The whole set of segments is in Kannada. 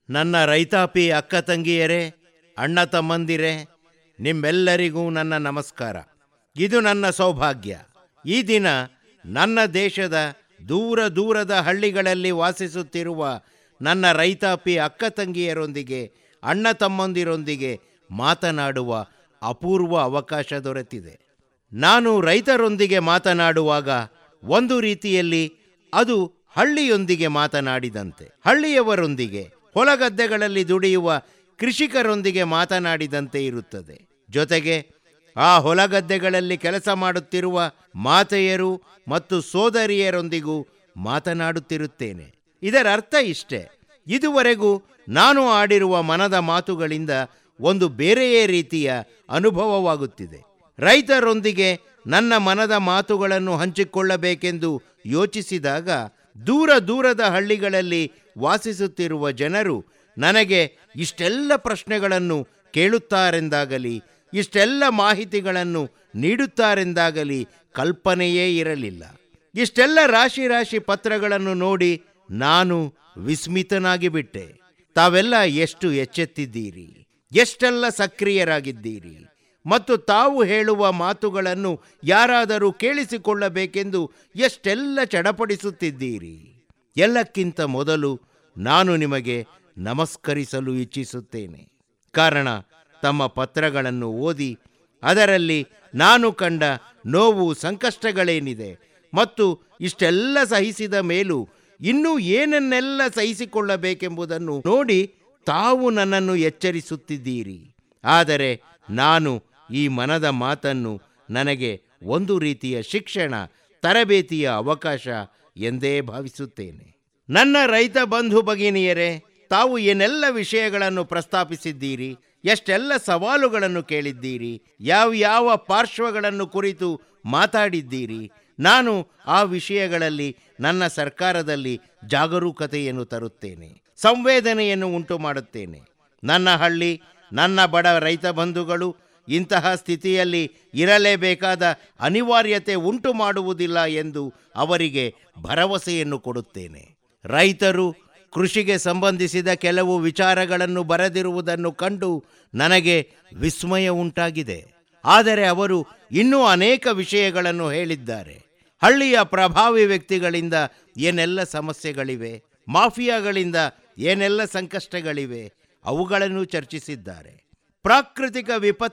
ನನ್ನ ರೈತಾಪಿ ಅಕ್ಕ ತಂಗಿಯರೇ ಅಣ್ಣ ತಮ್ಮಂದಿರೇ ನಿಮ್ಮೆಲ್ಲರಿಗೂ ನನ್ನ ನಮಸ್ಕಾರ ಇದು ನನ್ನ ಸೌಭಾಗ್ಯ ಈ ದಿನ ನನ್ನ ದೇಶದ ದೂರ ದೂರದ ಹಳ್ಳಿಗಳಲ್ಲಿ ವಾಸಿಸುತ್ತಿರುವ ನನ್ನ ರೈತಾಪಿ ಅಕ್ಕ ತಂಗಿಯರೊಂದಿಗೆ ಅಣ್ಣ ತಮ್ಮಂದಿರೊಂದಿಗೆ ಮಾತನಾಡುವ ಅಪೂರ್ವ ಅವಕಾಶ ದೊರೆತಿದೆ ನಾನು ರೈತರೊಂದಿಗೆ ಮಾತನಾಡುವಾಗ ಒಂದು ರೀತಿಯಲ್ಲಿ ಅದು ಹಳ್ಳಿಯೊಂದಿಗೆ ಮಾತನಾಡಿದಂತೆ ಹಳ್ಳಿಯವರೊಂದಿಗೆ ಹೊಲಗದ್ದೆಗಳಲ್ಲಿ ದುಡಿಯುವ ಕೃಷಿಕರೊಂದಿಗೆ ಮಾತನಾಡಿದಂತೆ ಇರುತ್ತದೆ ಜೊತೆಗೆ ಆ ಹೊಲಗದ್ದೆಗಳಲ್ಲಿ ಕೆಲಸ ಮಾಡುತ್ತಿರುವ ಮಾತೆಯರು ಮತ್ತು ಸೋದರಿಯರೊಂದಿಗೂ ಮಾತನಾಡುತ್ತಿರುತ್ತೇನೆ ಇದರ ಅರ್ಥ ಇಷ್ಟೇ ಇದುವರೆಗೂ ನಾನು ಆಡಿರುವ ಮನದ ಮಾತುಗಳಿಂದ ಒಂದು ಬೇರೆಯೇ ರೀತಿಯ ಅನುಭವವಾಗುತ್ತಿದೆ ರೈತರೊಂದಿಗೆ ನನ್ನ ಮನದ ಮಾತುಗಳನ್ನು ಹಂಚಿಕೊಳ್ಳಬೇಕೆಂದು ಯೋಚಿಸಿದಾಗ ದೂರ ದೂರದ ಹಳ್ಳಿಗಳಲ್ಲಿ ವಾಸಿಸುತ್ತಿರುವ ಜನರು ನನಗೆ ಇಷ್ಟೆಲ್ಲ ಪ್ರಶ್ನೆಗಳನ್ನು ಕೇಳುತ್ತಾರೆಂದಾಗಲಿ ಇಷ್ಟೆಲ್ಲ ಮಾಹಿತಿಗಳನ್ನು ನೀಡುತ್ತಾರೆಂದಾಗಲಿ ಕಲ್ಪನೆಯೇ ಇರಲಿಲ್ಲ ಇಷ್ಟೆಲ್ಲ ರಾಶಿ ರಾಶಿ ಪತ್ರಗಳನ್ನು ನೋಡಿ ನಾನು ವಿಸ್ಮಿತನಾಗಿ ಬಿಟ್ಟೆ ತಾವೆಲ್ಲ ಎಷ್ಟು ಎಚ್ಚೆತ್ತಿದ್ದೀರಿ ಎಷ್ಟೆಲ್ಲ ಸಕ್ರಿಯರಾಗಿದ್ದೀರಿ ಮತ್ತು ತಾವು ಹೇಳುವ ಮಾತುಗಳನ್ನು ಯಾರಾದರೂ ಕೇಳಿಸಿಕೊಳ್ಳಬೇಕೆಂದು ಎಷ್ಟೆಲ್ಲ ಚಡಪಡಿಸುತ್ತಿದ್ದೀರಿ ಎಲ್ಲಕ್ಕಿಂತ ಮೊದಲು ನಾನು ನಿಮಗೆ ನಮಸ್ಕರಿಸಲು ಇಚ್ಛಿಸುತ್ತೇನೆ ಕಾರಣ ತಮ್ಮ ಪತ್ರಗಳನ್ನು ಓದಿ ಅದರಲ್ಲಿ ನಾನು ಕಂಡ ನೋವು ಸಂಕಷ್ಟಗಳೇನಿದೆ ಮತ್ತು ಇಷ್ಟೆಲ್ಲ ಸಹಿಸಿದ ಮೇಲೂ ಇನ್ನೂ ಏನನ್ನೆಲ್ಲ ಸಹಿಸಿಕೊಳ್ಳಬೇಕೆಂಬುದನ್ನು ನೋಡಿ ತಾವು ನನ್ನನ್ನು ಎಚ್ಚರಿಸುತ್ತಿದ್ದೀರಿ ಆದರೆ ನಾನು ಈ ಮನದ ಮಾತನ್ನು ನನಗೆ ಒಂದು ರೀತಿಯ ಶಿಕ್ಷಣ ತರಬೇತಿಯ ಅವಕಾಶ ಎಂದೇ ಭಾವಿಸುತ್ತೇನೆ ನನ್ನ ರೈತ ಬಂಧು ಭಗಿನಿಯರೇ ತಾವು ಏನೆಲ್ಲ ವಿಷಯಗಳನ್ನು ಪ್ರಸ್ತಾಪಿಸಿದ್ದೀರಿ ಎಷ್ಟೆಲ್ಲ ಸವಾಲುಗಳನ್ನು ಕೇಳಿದ್ದೀರಿ ಯಾವ ಯಾವ ಪಾರ್ಶ್ವಗಳನ್ನು ಕುರಿತು ಮಾತಾಡಿದ್ದೀರಿ ನಾನು ಆ ವಿಷಯಗಳಲ್ಲಿ ನನ್ನ ಸರ್ಕಾರದಲ್ಲಿ ಜಾಗರೂಕತೆಯನ್ನು ತರುತ್ತೇನೆ ಸಂವೇದನೆಯನ್ನು ಉಂಟು ಮಾಡುತ್ತೇನೆ ನನ್ನ ಹಳ್ಳಿ ನನ್ನ ಬಡ ರೈತ ಬಂಧುಗಳು ಇಂತಹ ಸ್ಥಿತಿಯಲ್ಲಿ ಇರಲೇಬೇಕಾದ ಅನಿವಾರ್ಯತೆ ಉಂಟು ಮಾಡುವುದಿಲ್ಲ ಎಂದು ಅವರಿಗೆ ಭರವಸೆಯನ್ನು ಕೊಡುತ್ತೇನೆ ರೈತರು ಕೃಷಿಗೆ ಸಂಬಂಧಿಸಿದ ಕೆಲವು ವಿಚಾರಗಳನ್ನು ಬರೆದಿರುವುದನ್ನು ಕಂಡು ನನಗೆ ವಿಸ್ಮಯ ಉಂಟಾಗಿದೆ ಆದರೆ ಅವರು ಇನ್ನೂ ಅನೇಕ ವಿಷಯಗಳನ್ನು ಹೇಳಿದ್ದಾರೆ ಹಳ್ಳಿಯ ಪ್ರಭಾವಿ ವ್ಯಕ್ತಿಗಳಿಂದ ಏನೆಲ್ಲ ಸಮಸ್ಯೆಗಳಿವೆ ಮಾಫಿಯಾಗಳಿಂದ ಏನೆಲ್ಲ ಸಂಕಷ್ಟಗಳಿವೆ ಅವುಗಳನ್ನು ಚರ್ಚಿಸಿದ್ದಾರೆ ಪ್ರಾಕೃತಿಕ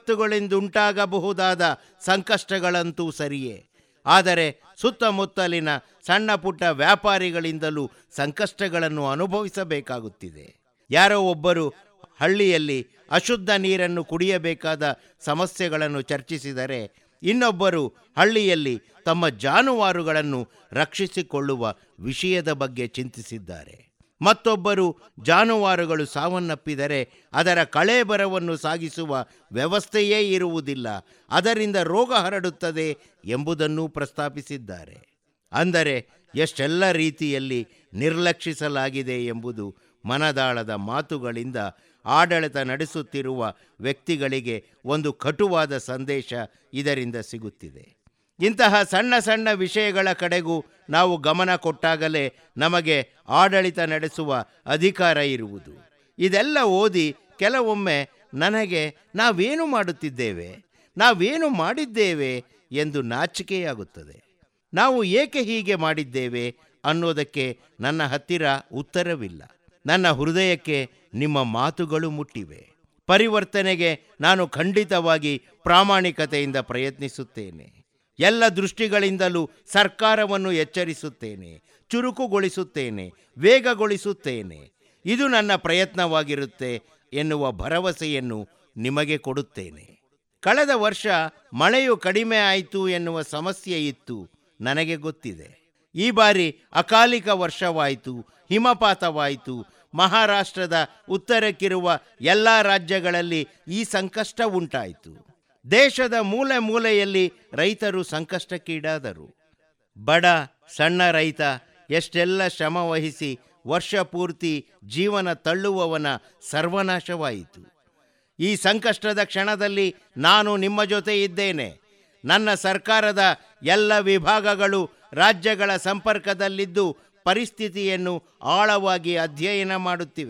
ವಿಪತ್ತುಗಳಿಂದುಂಟಾಗಬಹುದಾದ ಸಂಕಷ್ಟಗಳಂತೂ ಸರಿಯೇ ಆದರೆ ಸುತ್ತಮುತ್ತಲಿನ ಸಣ್ಣ ಪುಟ್ಟ ವ್ಯಾಪಾರಿಗಳಿಂದಲೂ ಸಂಕಷ್ಟಗಳನ್ನು ಅನುಭವಿಸಬೇಕಾಗುತ್ತಿದೆ ಯಾರೋ ಒಬ್ಬರು ಹಳ್ಳಿಯಲ್ಲಿ ಅಶುದ್ಧ ನೀರನ್ನು ಕುಡಿಯಬೇಕಾದ ಸಮಸ್ಯೆಗಳನ್ನು ಚರ್ಚಿಸಿದರೆ ಇನ್ನೊಬ್ಬರು ಹಳ್ಳಿಯಲ್ಲಿ ತಮ್ಮ ಜಾನುವಾರುಗಳನ್ನು ರಕ್ಷಿಸಿಕೊಳ್ಳುವ ವಿಷಯದ ಬಗ್ಗೆ ಚಿಂತಿಸಿದ್ದಾರೆ ಮತ್ತೊಬ್ಬರು ಜಾನುವಾರುಗಳು ಸಾವನ್ನಪ್ಪಿದರೆ ಅದರ ಕಳೇಬರವನ್ನು ಸಾಗಿಸುವ ವ್ಯವಸ್ಥೆಯೇ ಇರುವುದಿಲ್ಲ ಅದರಿಂದ ರೋಗ ಹರಡುತ್ತದೆ ಎಂಬುದನ್ನು ಪ್ರಸ್ತಾಪಿಸಿದ್ದಾರೆ ಅಂದರೆ ಎಷ್ಟೆಲ್ಲ ರೀತಿಯಲ್ಲಿ ನಿರ್ಲಕ್ಷಿಸಲಾಗಿದೆ ಎಂಬುದು ಮನದಾಳದ ಮಾತುಗಳಿಂದ ಆಡಳಿತ ನಡೆಸುತ್ತಿರುವ ವ್ಯಕ್ತಿಗಳಿಗೆ ಒಂದು ಕಟುವಾದ ಸಂದೇಶ ಇದರಿಂದ ಸಿಗುತ್ತಿದೆ ಇಂತಹ ಸಣ್ಣ ಸಣ್ಣ ವಿಷಯಗಳ ಕಡೆಗೂ ನಾವು ಗಮನ ಕೊಟ್ಟಾಗಲೇ ನಮಗೆ ಆಡಳಿತ ನಡೆಸುವ ಅಧಿಕಾರ ಇರುವುದು ಇದೆಲ್ಲ ಓದಿ ಕೆಲವೊಮ್ಮೆ ನನಗೆ ನಾವೇನು ಮಾಡುತ್ತಿದ್ದೇವೆ ನಾವೇನು ಮಾಡಿದ್ದೇವೆ ಎಂದು ನಾಚಿಕೆಯಾಗುತ್ತದೆ ನಾವು ಏಕೆ ಹೀಗೆ ಮಾಡಿದ್ದೇವೆ ಅನ್ನೋದಕ್ಕೆ ನನ್ನ ಹತ್ತಿರ ಉತ್ತರವಿಲ್ಲ ನನ್ನ ಹೃದಯಕ್ಕೆ ನಿಮ್ಮ ಮಾತುಗಳು ಮುಟ್ಟಿವೆ ಪರಿವರ್ತನೆಗೆ ನಾನು ಖಂಡಿತವಾಗಿ ಪ್ರಾಮಾಣಿಕತೆಯಿಂದ ಪ್ರಯತ್ನಿಸುತ್ತೇನೆ ಎಲ್ಲ ದೃಷ್ಟಿಗಳಿಂದಲೂ ಸರ್ಕಾರವನ್ನು ಎಚ್ಚರಿಸುತ್ತೇನೆ ಚುರುಕುಗೊಳಿಸುತ್ತೇನೆ ವೇಗಗೊಳಿಸುತ್ತೇನೆ ಇದು ನನ್ನ ಪ್ರಯತ್ನವಾಗಿರುತ್ತೆ ಎನ್ನುವ ಭರವಸೆಯನ್ನು ನಿಮಗೆ ಕೊಡುತ್ತೇನೆ ಕಳೆದ ವರ್ಷ ಮಳೆಯು ಕಡಿಮೆ ಆಯಿತು ಎನ್ನುವ ಸಮಸ್ಯೆ ಇತ್ತು ನನಗೆ ಗೊತ್ತಿದೆ ಈ ಬಾರಿ ಅಕಾಲಿಕ ವರ್ಷವಾಯಿತು ಹಿಮಪಾತವಾಯಿತು ಮಹಾರಾಷ್ಟ್ರದ ಉತ್ತರಕ್ಕಿರುವ ಎಲ್ಲ ರಾಜ್ಯಗಳಲ್ಲಿ ಈ ಸಂಕಷ್ಟ ಉಂಟಾಯಿತು ದೇಶದ ಮೂಲೆ ಮೂಲೆಯಲ್ಲಿ ರೈತರು ಸಂಕಷ್ಟಕ್ಕೀಡಾದರು ಬಡ ಸಣ್ಣ ರೈತ ಎಷ್ಟೆಲ್ಲ ಶ್ರಮ ವಹಿಸಿ ವರ್ಷ ಪೂರ್ತಿ ಜೀವನ ತಳ್ಳುವವನ ಸರ್ವನಾಶವಾಯಿತು ಈ ಸಂಕಷ್ಟದ ಕ್ಷಣದಲ್ಲಿ ನಾನು ನಿಮ್ಮ ಜೊತೆ ಇದ್ದೇನೆ ನನ್ನ ಸರ್ಕಾರದ ಎಲ್ಲ ವಿಭಾಗಗಳು ರಾಜ್ಯಗಳ ಸಂಪರ್ಕದಲ್ಲಿದ್ದು ಪರಿಸ್ಥಿತಿಯನ್ನು ಆಳವಾಗಿ ಅಧ್ಯಯನ ಮಾಡುತ್ತಿವೆ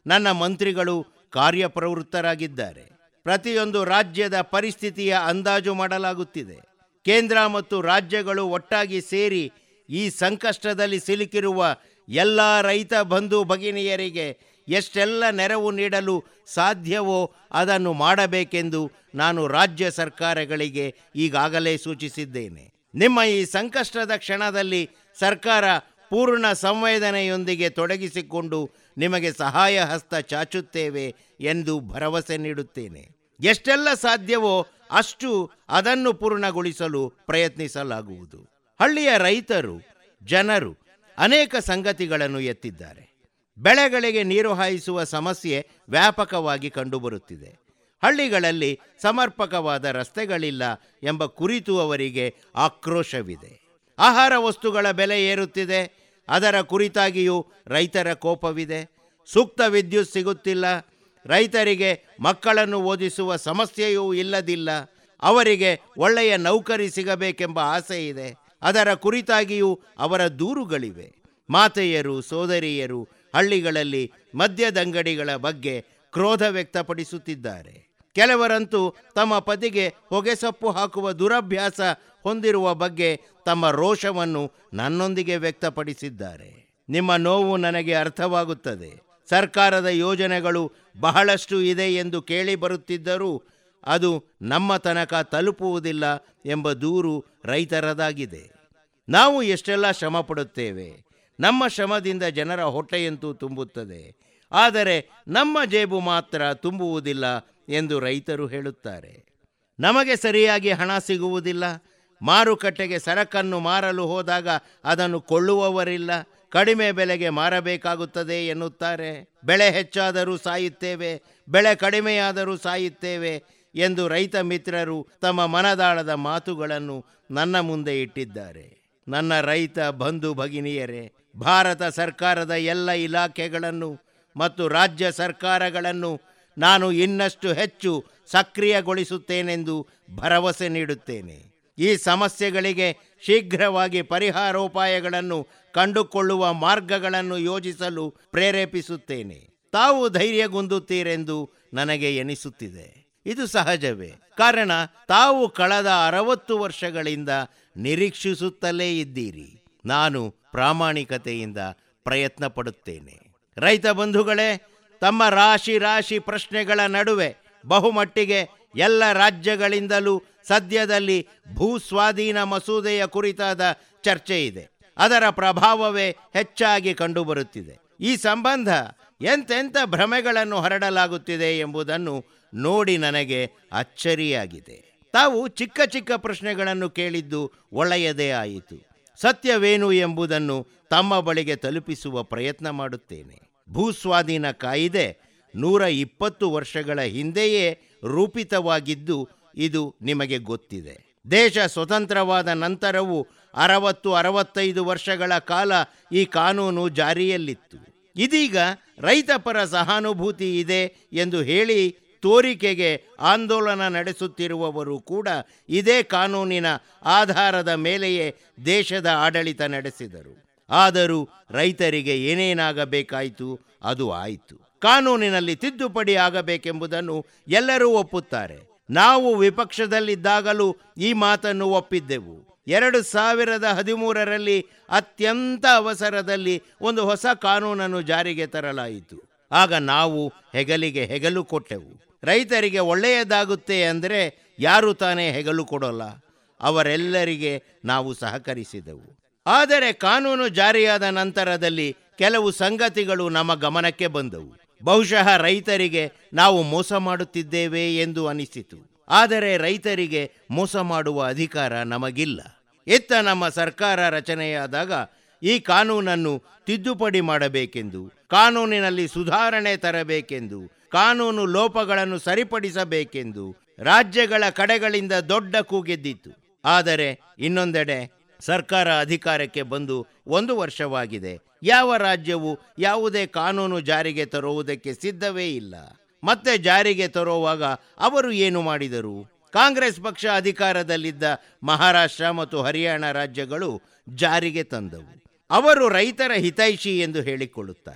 ನನ್ನ ಮಂತ್ರಿಗಳು ಕಾರ್ಯಪ್ರವೃತ್ತರಾಗಿದ್ದಾರೆ ಪ್ರತಿಯೊಂದು ರಾಜ್ಯದ ಪರಿಸ್ಥಿತಿಯ ಅಂದಾಜು ಮಾಡಲಾಗುತ್ತಿದೆ ಕೇಂದ್ರ ಮತ್ತು ರಾಜ್ಯಗಳು ಒಟ್ಟಾಗಿ ಸೇರಿ ಈ ಸಂಕಷ್ಟದಲ್ಲಿ ಸಿಲುಕಿರುವ ಎಲ್ಲ ರೈತ ಬಂಧು ಭಗಿನಿಯರಿಗೆ ಎಷ್ಟೆಲ್ಲ ನೆರವು ನೀಡಲು ಸಾಧ್ಯವೋ ಅದನ್ನು ಮಾಡಬೇಕೆಂದು ನಾನು ರಾಜ್ಯ ಸರ್ಕಾರಗಳಿಗೆ ಈಗಾಗಲೇ ಸೂಚಿಸಿದ್ದೇನೆ ನಿಮ್ಮ ಈ ಸಂಕಷ್ಟದ ಕ್ಷಣದಲ್ಲಿ ಸರ್ಕಾರ ಪೂರ್ಣ ಸಂವೇದನೆಯೊಂದಿಗೆ ತೊಡಗಿಸಿಕೊಂಡು ನಿಮಗೆ ಸಹಾಯ ಹಸ್ತ ಚಾಚುತ್ತೇವೆ ಎಂದು ಭರವಸೆ ನೀಡುತ್ತೇನೆ ಎಷ್ಟೆಲ್ಲ ಸಾಧ್ಯವೋ ಅಷ್ಟು ಅದನ್ನು ಪೂರ್ಣಗೊಳಿಸಲು ಪ್ರಯತ್ನಿಸಲಾಗುವುದು ಹಳ್ಳಿಯ ರೈತರು ಜನರು ಅನೇಕ ಸಂಗತಿಗಳನ್ನು ಎತ್ತಿದ್ದಾರೆ ಬೆಳೆಗಳಿಗೆ ನೀರು ಹಾಯಿಸುವ ಸಮಸ್ಯೆ ವ್ಯಾಪಕವಾಗಿ ಕಂಡುಬರುತ್ತಿದೆ ಹಳ್ಳಿಗಳಲ್ಲಿ ಸಮರ್ಪಕವಾದ ರಸ್ತೆಗಳಿಲ್ಲ ಎಂಬ ಕುರಿತು ಅವರಿಗೆ ಆಕ್ರೋಶವಿದೆ ಆಹಾರ ವಸ್ತುಗಳ ಬೆಲೆ ಏರುತ್ತಿದೆ ಅದರ ಕುರಿತಾಗಿಯೂ ರೈತರ ಕೋಪವಿದೆ ಸೂಕ್ತ ವಿದ್ಯುತ್ ಸಿಗುತ್ತಿಲ್ಲ ರೈತರಿಗೆ ಮಕ್ಕಳನ್ನು ಓದಿಸುವ ಸಮಸ್ಯೆಯೂ ಇಲ್ಲದಿಲ್ಲ ಅವರಿಗೆ ಒಳ್ಳೆಯ ನೌಕರಿ ಸಿಗಬೇಕೆಂಬ ಆಸೆ ಇದೆ ಅದರ ಕುರಿತಾಗಿಯೂ ಅವರ ದೂರುಗಳಿವೆ ಮಾತೆಯರು ಸೋದರಿಯರು ಹಳ್ಳಿಗಳಲ್ಲಿ ಮದ್ಯದಂಗಡಿಗಳ ಬಗ್ಗೆ ಕ್ರೋಧ ವ್ಯಕ್ತಪಡಿಸುತ್ತಿದ್ದಾರೆ ಕೆಲವರಂತೂ ತಮ್ಮ ಪತಿಗೆ ಹೊಗೆಸೊಪ್ಪು ಹಾಕುವ ದುರಭ್ಯಾಸ ಹೊಂದಿರುವ ಬಗ್ಗೆ ತಮ್ಮ ರೋಷವನ್ನು ನನ್ನೊಂದಿಗೆ ವ್ಯಕ್ತಪಡಿಸಿದ್ದಾರೆ ನಿಮ್ಮ ನೋವು ನನಗೆ ಅರ್ಥವಾಗುತ್ತದೆ ಸರ್ಕಾರದ ಯೋಜನೆಗಳು ಬಹಳಷ್ಟು ಇದೆ ಎಂದು ಕೇಳಿ ಬರುತ್ತಿದ್ದರೂ ಅದು ನಮ್ಮ ತನಕ ತಲುಪುವುದಿಲ್ಲ ಎಂಬ ದೂರು ರೈತರದಾಗಿದೆ ನಾವು ಎಷ್ಟೆಲ್ಲ ಶ್ರಮ ಪಡುತ್ತೇವೆ ನಮ್ಮ ಶ್ರಮದಿಂದ ಜನರ ಹೊಟ್ಟೆಯಂತೂ ತುಂಬುತ್ತದೆ ಆದರೆ ನಮ್ಮ ಜೇಬು ಮಾತ್ರ ತುಂಬುವುದಿಲ್ಲ ಎಂದು ರೈತರು ಹೇಳುತ್ತಾರೆ ನಮಗೆ ಸರಿಯಾಗಿ ಹಣ ಸಿಗುವುದಿಲ್ಲ ಮಾರುಕಟ್ಟೆಗೆ ಸರಕನ್ನು ಮಾರಲು ಹೋದಾಗ ಅದನ್ನು ಕೊಳ್ಳುವವರಿಲ್ಲ ಕಡಿಮೆ ಬೆಲೆಗೆ ಮಾರಬೇಕಾಗುತ್ತದೆ ಎನ್ನುತ್ತಾರೆ ಬೆಳೆ ಹೆಚ್ಚಾದರೂ ಸಾಯುತ್ತೇವೆ ಬೆಳೆ ಕಡಿಮೆಯಾದರೂ ಸಾಯುತ್ತೇವೆ ಎಂದು ರೈತ ಮಿತ್ರರು ತಮ್ಮ ಮನದಾಳದ ಮಾತುಗಳನ್ನು ನನ್ನ ಮುಂದೆ ಇಟ್ಟಿದ್ದಾರೆ ನನ್ನ ರೈತ ಬಂಧು ಭಗಿನಿಯರೇ ಭಾರತ ಸರ್ಕಾರದ ಎಲ್ಲ ಇಲಾಖೆಗಳನ್ನು ಮತ್ತು ರಾಜ್ಯ ಸರ್ಕಾರಗಳನ್ನು ನಾನು ಇನ್ನಷ್ಟು ಹೆಚ್ಚು ಸಕ್ರಿಯಗೊಳಿಸುತ್ತೇನೆಂದು ಭರವಸೆ ನೀಡುತ್ತೇನೆ ಈ ಸಮಸ್ಯೆಗಳಿಗೆ ಶೀಘ್ರವಾಗಿ ಪರಿಹಾರೋಪಾಯಗಳನ್ನು ಕಂಡುಕೊಳ್ಳುವ ಮಾರ್ಗಗಳನ್ನು ಯೋಜಿಸಲು ಪ್ರೇರೇಪಿಸುತ್ತೇನೆ ತಾವು ಧೈರ್ಯಗುಂದುತ್ತೀರೆಂದು ನನಗೆ ಎನಿಸುತ್ತಿದೆ ಇದು ಸಹಜವೇ ಕಾರಣ ತಾವು ಕಳೆದ ಅರವತ್ತು ವರ್ಷಗಳಿಂದ ನಿರೀಕ್ಷಿಸುತ್ತಲೇ ಇದ್ದೀರಿ ನಾನು ಪ್ರಾಮಾಣಿಕತೆಯಿಂದ ಪ್ರಯತ್ನ ಪಡುತ್ತೇನೆ ರೈತ ಬಂಧುಗಳೇ ತಮ್ಮ ರಾಶಿ ರಾಶಿ ಪ್ರಶ್ನೆಗಳ ನಡುವೆ ಬಹುಮಟ್ಟಿಗೆ ಎಲ್ಲ ರಾಜ್ಯಗಳಿಂದಲೂ ಸದ್ಯದಲ್ಲಿ ಭೂ ಸ್ವಾಧೀನ ಮಸೂದೆಯ ಕುರಿತಾದ ಚರ್ಚೆ ಇದೆ ಅದರ ಪ್ರಭಾವವೇ ಹೆಚ್ಚಾಗಿ ಕಂಡುಬರುತ್ತಿದೆ ಈ ಸಂಬಂಧ ಎಂತೆಂಥ ಭ್ರಮೆಗಳನ್ನು ಹರಡಲಾಗುತ್ತಿದೆ ಎಂಬುದನ್ನು ನೋಡಿ ನನಗೆ ಅಚ್ಚರಿಯಾಗಿದೆ ತಾವು ಚಿಕ್ಕ ಚಿಕ್ಕ ಪ್ರಶ್ನೆಗಳನ್ನು ಕೇಳಿದ್ದು ಒಳ್ಳೆಯದೇ ಆಯಿತು ಸತ್ಯವೇನು ಎಂಬುದನ್ನು ತಮ್ಮ ಬಳಿಗೆ ತಲುಪಿಸುವ ಪ್ರಯತ್ನ ಮಾಡುತ್ತೇನೆ ಭೂಸ್ವಾಧೀನ ಕಾಯಿದೆ ನೂರ ಇಪ್ಪತ್ತು ವರ್ಷಗಳ ಹಿಂದೆಯೇ ರೂಪಿತವಾಗಿದ್ದು ಇದು ನಿಮಗೆ ಗೊತ್ತಿದೆ ದೇಶ ಸ್ವತಂತ್ರವಾದ ನಂತರವೂ ಅರವತ್ತು ಅರವತ್ತೈದು ವರ್ಷಗಳ ಕಾಲ ಈ ಕಾನೂನು ಜಾರಿಯಲ್ಲಿತ್ತು ಇದೀಗ ರೈತಪರ ಸಹಾನುಭೂತಿ ಇದೆ ಎಂದು ಹೇಳಿ ತೋರಿಕೆಗೆ ಆಂದೋಲನ ನಡೆಸುತ್ತಿರುವವರು ಕೂಡ ಇದೇ ಕಾನೂನಿನ ಆಧಾರದ ಮೇಲೆಯೇ ದೇಶದ ಆಡಳಿತ ನಡೆಸಿದರು ಆದರೂ ರೈತರಿಗೆ ಏನೇನಾಗಬೇಕಾಯಿತು ಅದು ಆಯಿತು ಕಾನೂನಿನಲ್ಲಿ ತಿದ್ದುಪಡಿ ಆಗಬೇಕೆಂಬುದನ್ನು ಎಲ್ಲರೂ ಒಪ್ಪುತ್ತಾರೆ ನಾವು ವಿಪಕ್ಷದಲ್ಲಿದ್ದಾಗಲೂ ಈ ಮಾತನ್ನು ಒಪ್ಪಿದ್ದೆವು ಎರಡು ಸಾವಿರದ ಹದಿಮೂರರಲ್ಲಿ ಅತ್ಯಂತ ಅವಸರದಲ್ಲಿ ಒಂದು ಹೊಸ ಕಾನೂನನ್ನು ಜಾರಿಗೆ ತರಲಾಯಿತು ಆಗ ನಾವು ಹೆಗಲಿಗೆ ಹೆಗಲು ಕೊಟ್ಟೆವು ರೈತರಿಗೆ ಒಳ್ಳೆಯದಾಗುತ್ತೆ ಅಂದರೆ ಯಾರು ತಾನೇ ಹೆಗಲು ಕೊಡೋಲ್ಲ ಅವರೆಲ್ಲರಿಗೆ ನಾವು ಸಹಕರಿಸಿದೆವು ಆದರೆ ಕಾನೂನು ಜಾರಿಯಾದ ನಂತರದಲ್ಲಿ ಕೆಲವು ಸಂಗತಿಗಳು ನಮ್ಮ ಗಮನಕ್ಕೆ ಬಂದವು ಬಹುಶಃ ರೈತರಿಗೆ ನಾವು ಮೋಸ ಮಾಡುತ್ತಿದ್ದೇವೆ ಎಂದು ಅನಿಸಿತು ಆದರೆ ರೈತರಿಗೆ ಮೋಸ ಮಾಡುವ ಅಧಿಕಾರ ನಮಗಿಲ್ಲ ಇತ್ತ ನಮ್ಮ ಸರ್ಕಾರ ರಚನೆಯಾದಾಗ ಈ ಕಾನೂನನ್ನು ತಿದ್ದುಪಡಿ ಮಾಡಬೇಕೆಂದು ಕಾನೂನಿನಲ್ಲಿ ಸುಧಾರಣೆ ತರಬೇಕೆಂದು ಕಾನೂನು ಲೋಪಗಳನ್ನು ಸರಿಪಡಿಸಬೇಕೆಂದು ರಾಜ್ಯಗಳ ಕಡೆಗಳಿಂದ ದೊಡ್ಡ ಕೂಗೆದ್ದಿತ್ತು ಆದರೆ ಇನ್ನೊಂದೆಡೆ ಸರ್ಕಾರ ಅಧಿಕಾರಕ್ಕೆ ಬಂದು ಒಂದು ವರ್ಷವಾಗಿದೆ ಯಾವ ರಾಜ್ಯವು ಯಾವುದೇ ಕಾನೂನು ಜಾರಿಗೆ ತರುವುದಕ್ಕೆ ಸಿದ್ಧವೇ ಇಲ್ಲ ಮತ್ತೆ ಜಾರಿಗೆ ತರುವಾಗ ಅವರು ಏನು ಮಾಡಿದರು ಕಾಂಗ್ರೆಸ್ ಪಕ್ಷ ಅಧಿಕಾರದಲ್ಲಿದ್ದ ಮಹಾರಾಷ್ಟ್ರ ಮತ್ತು ಹರಿಯಾಣ ರಾಜ್ಯಗಳು ಜಾರಿಗೆ ತಂದವು ಅವರು ರೈತರ ಹಿತೈಷಿ ಎಂದು ಹೇಳಿಕೊಳ್ಳುತ್ತಾರೆ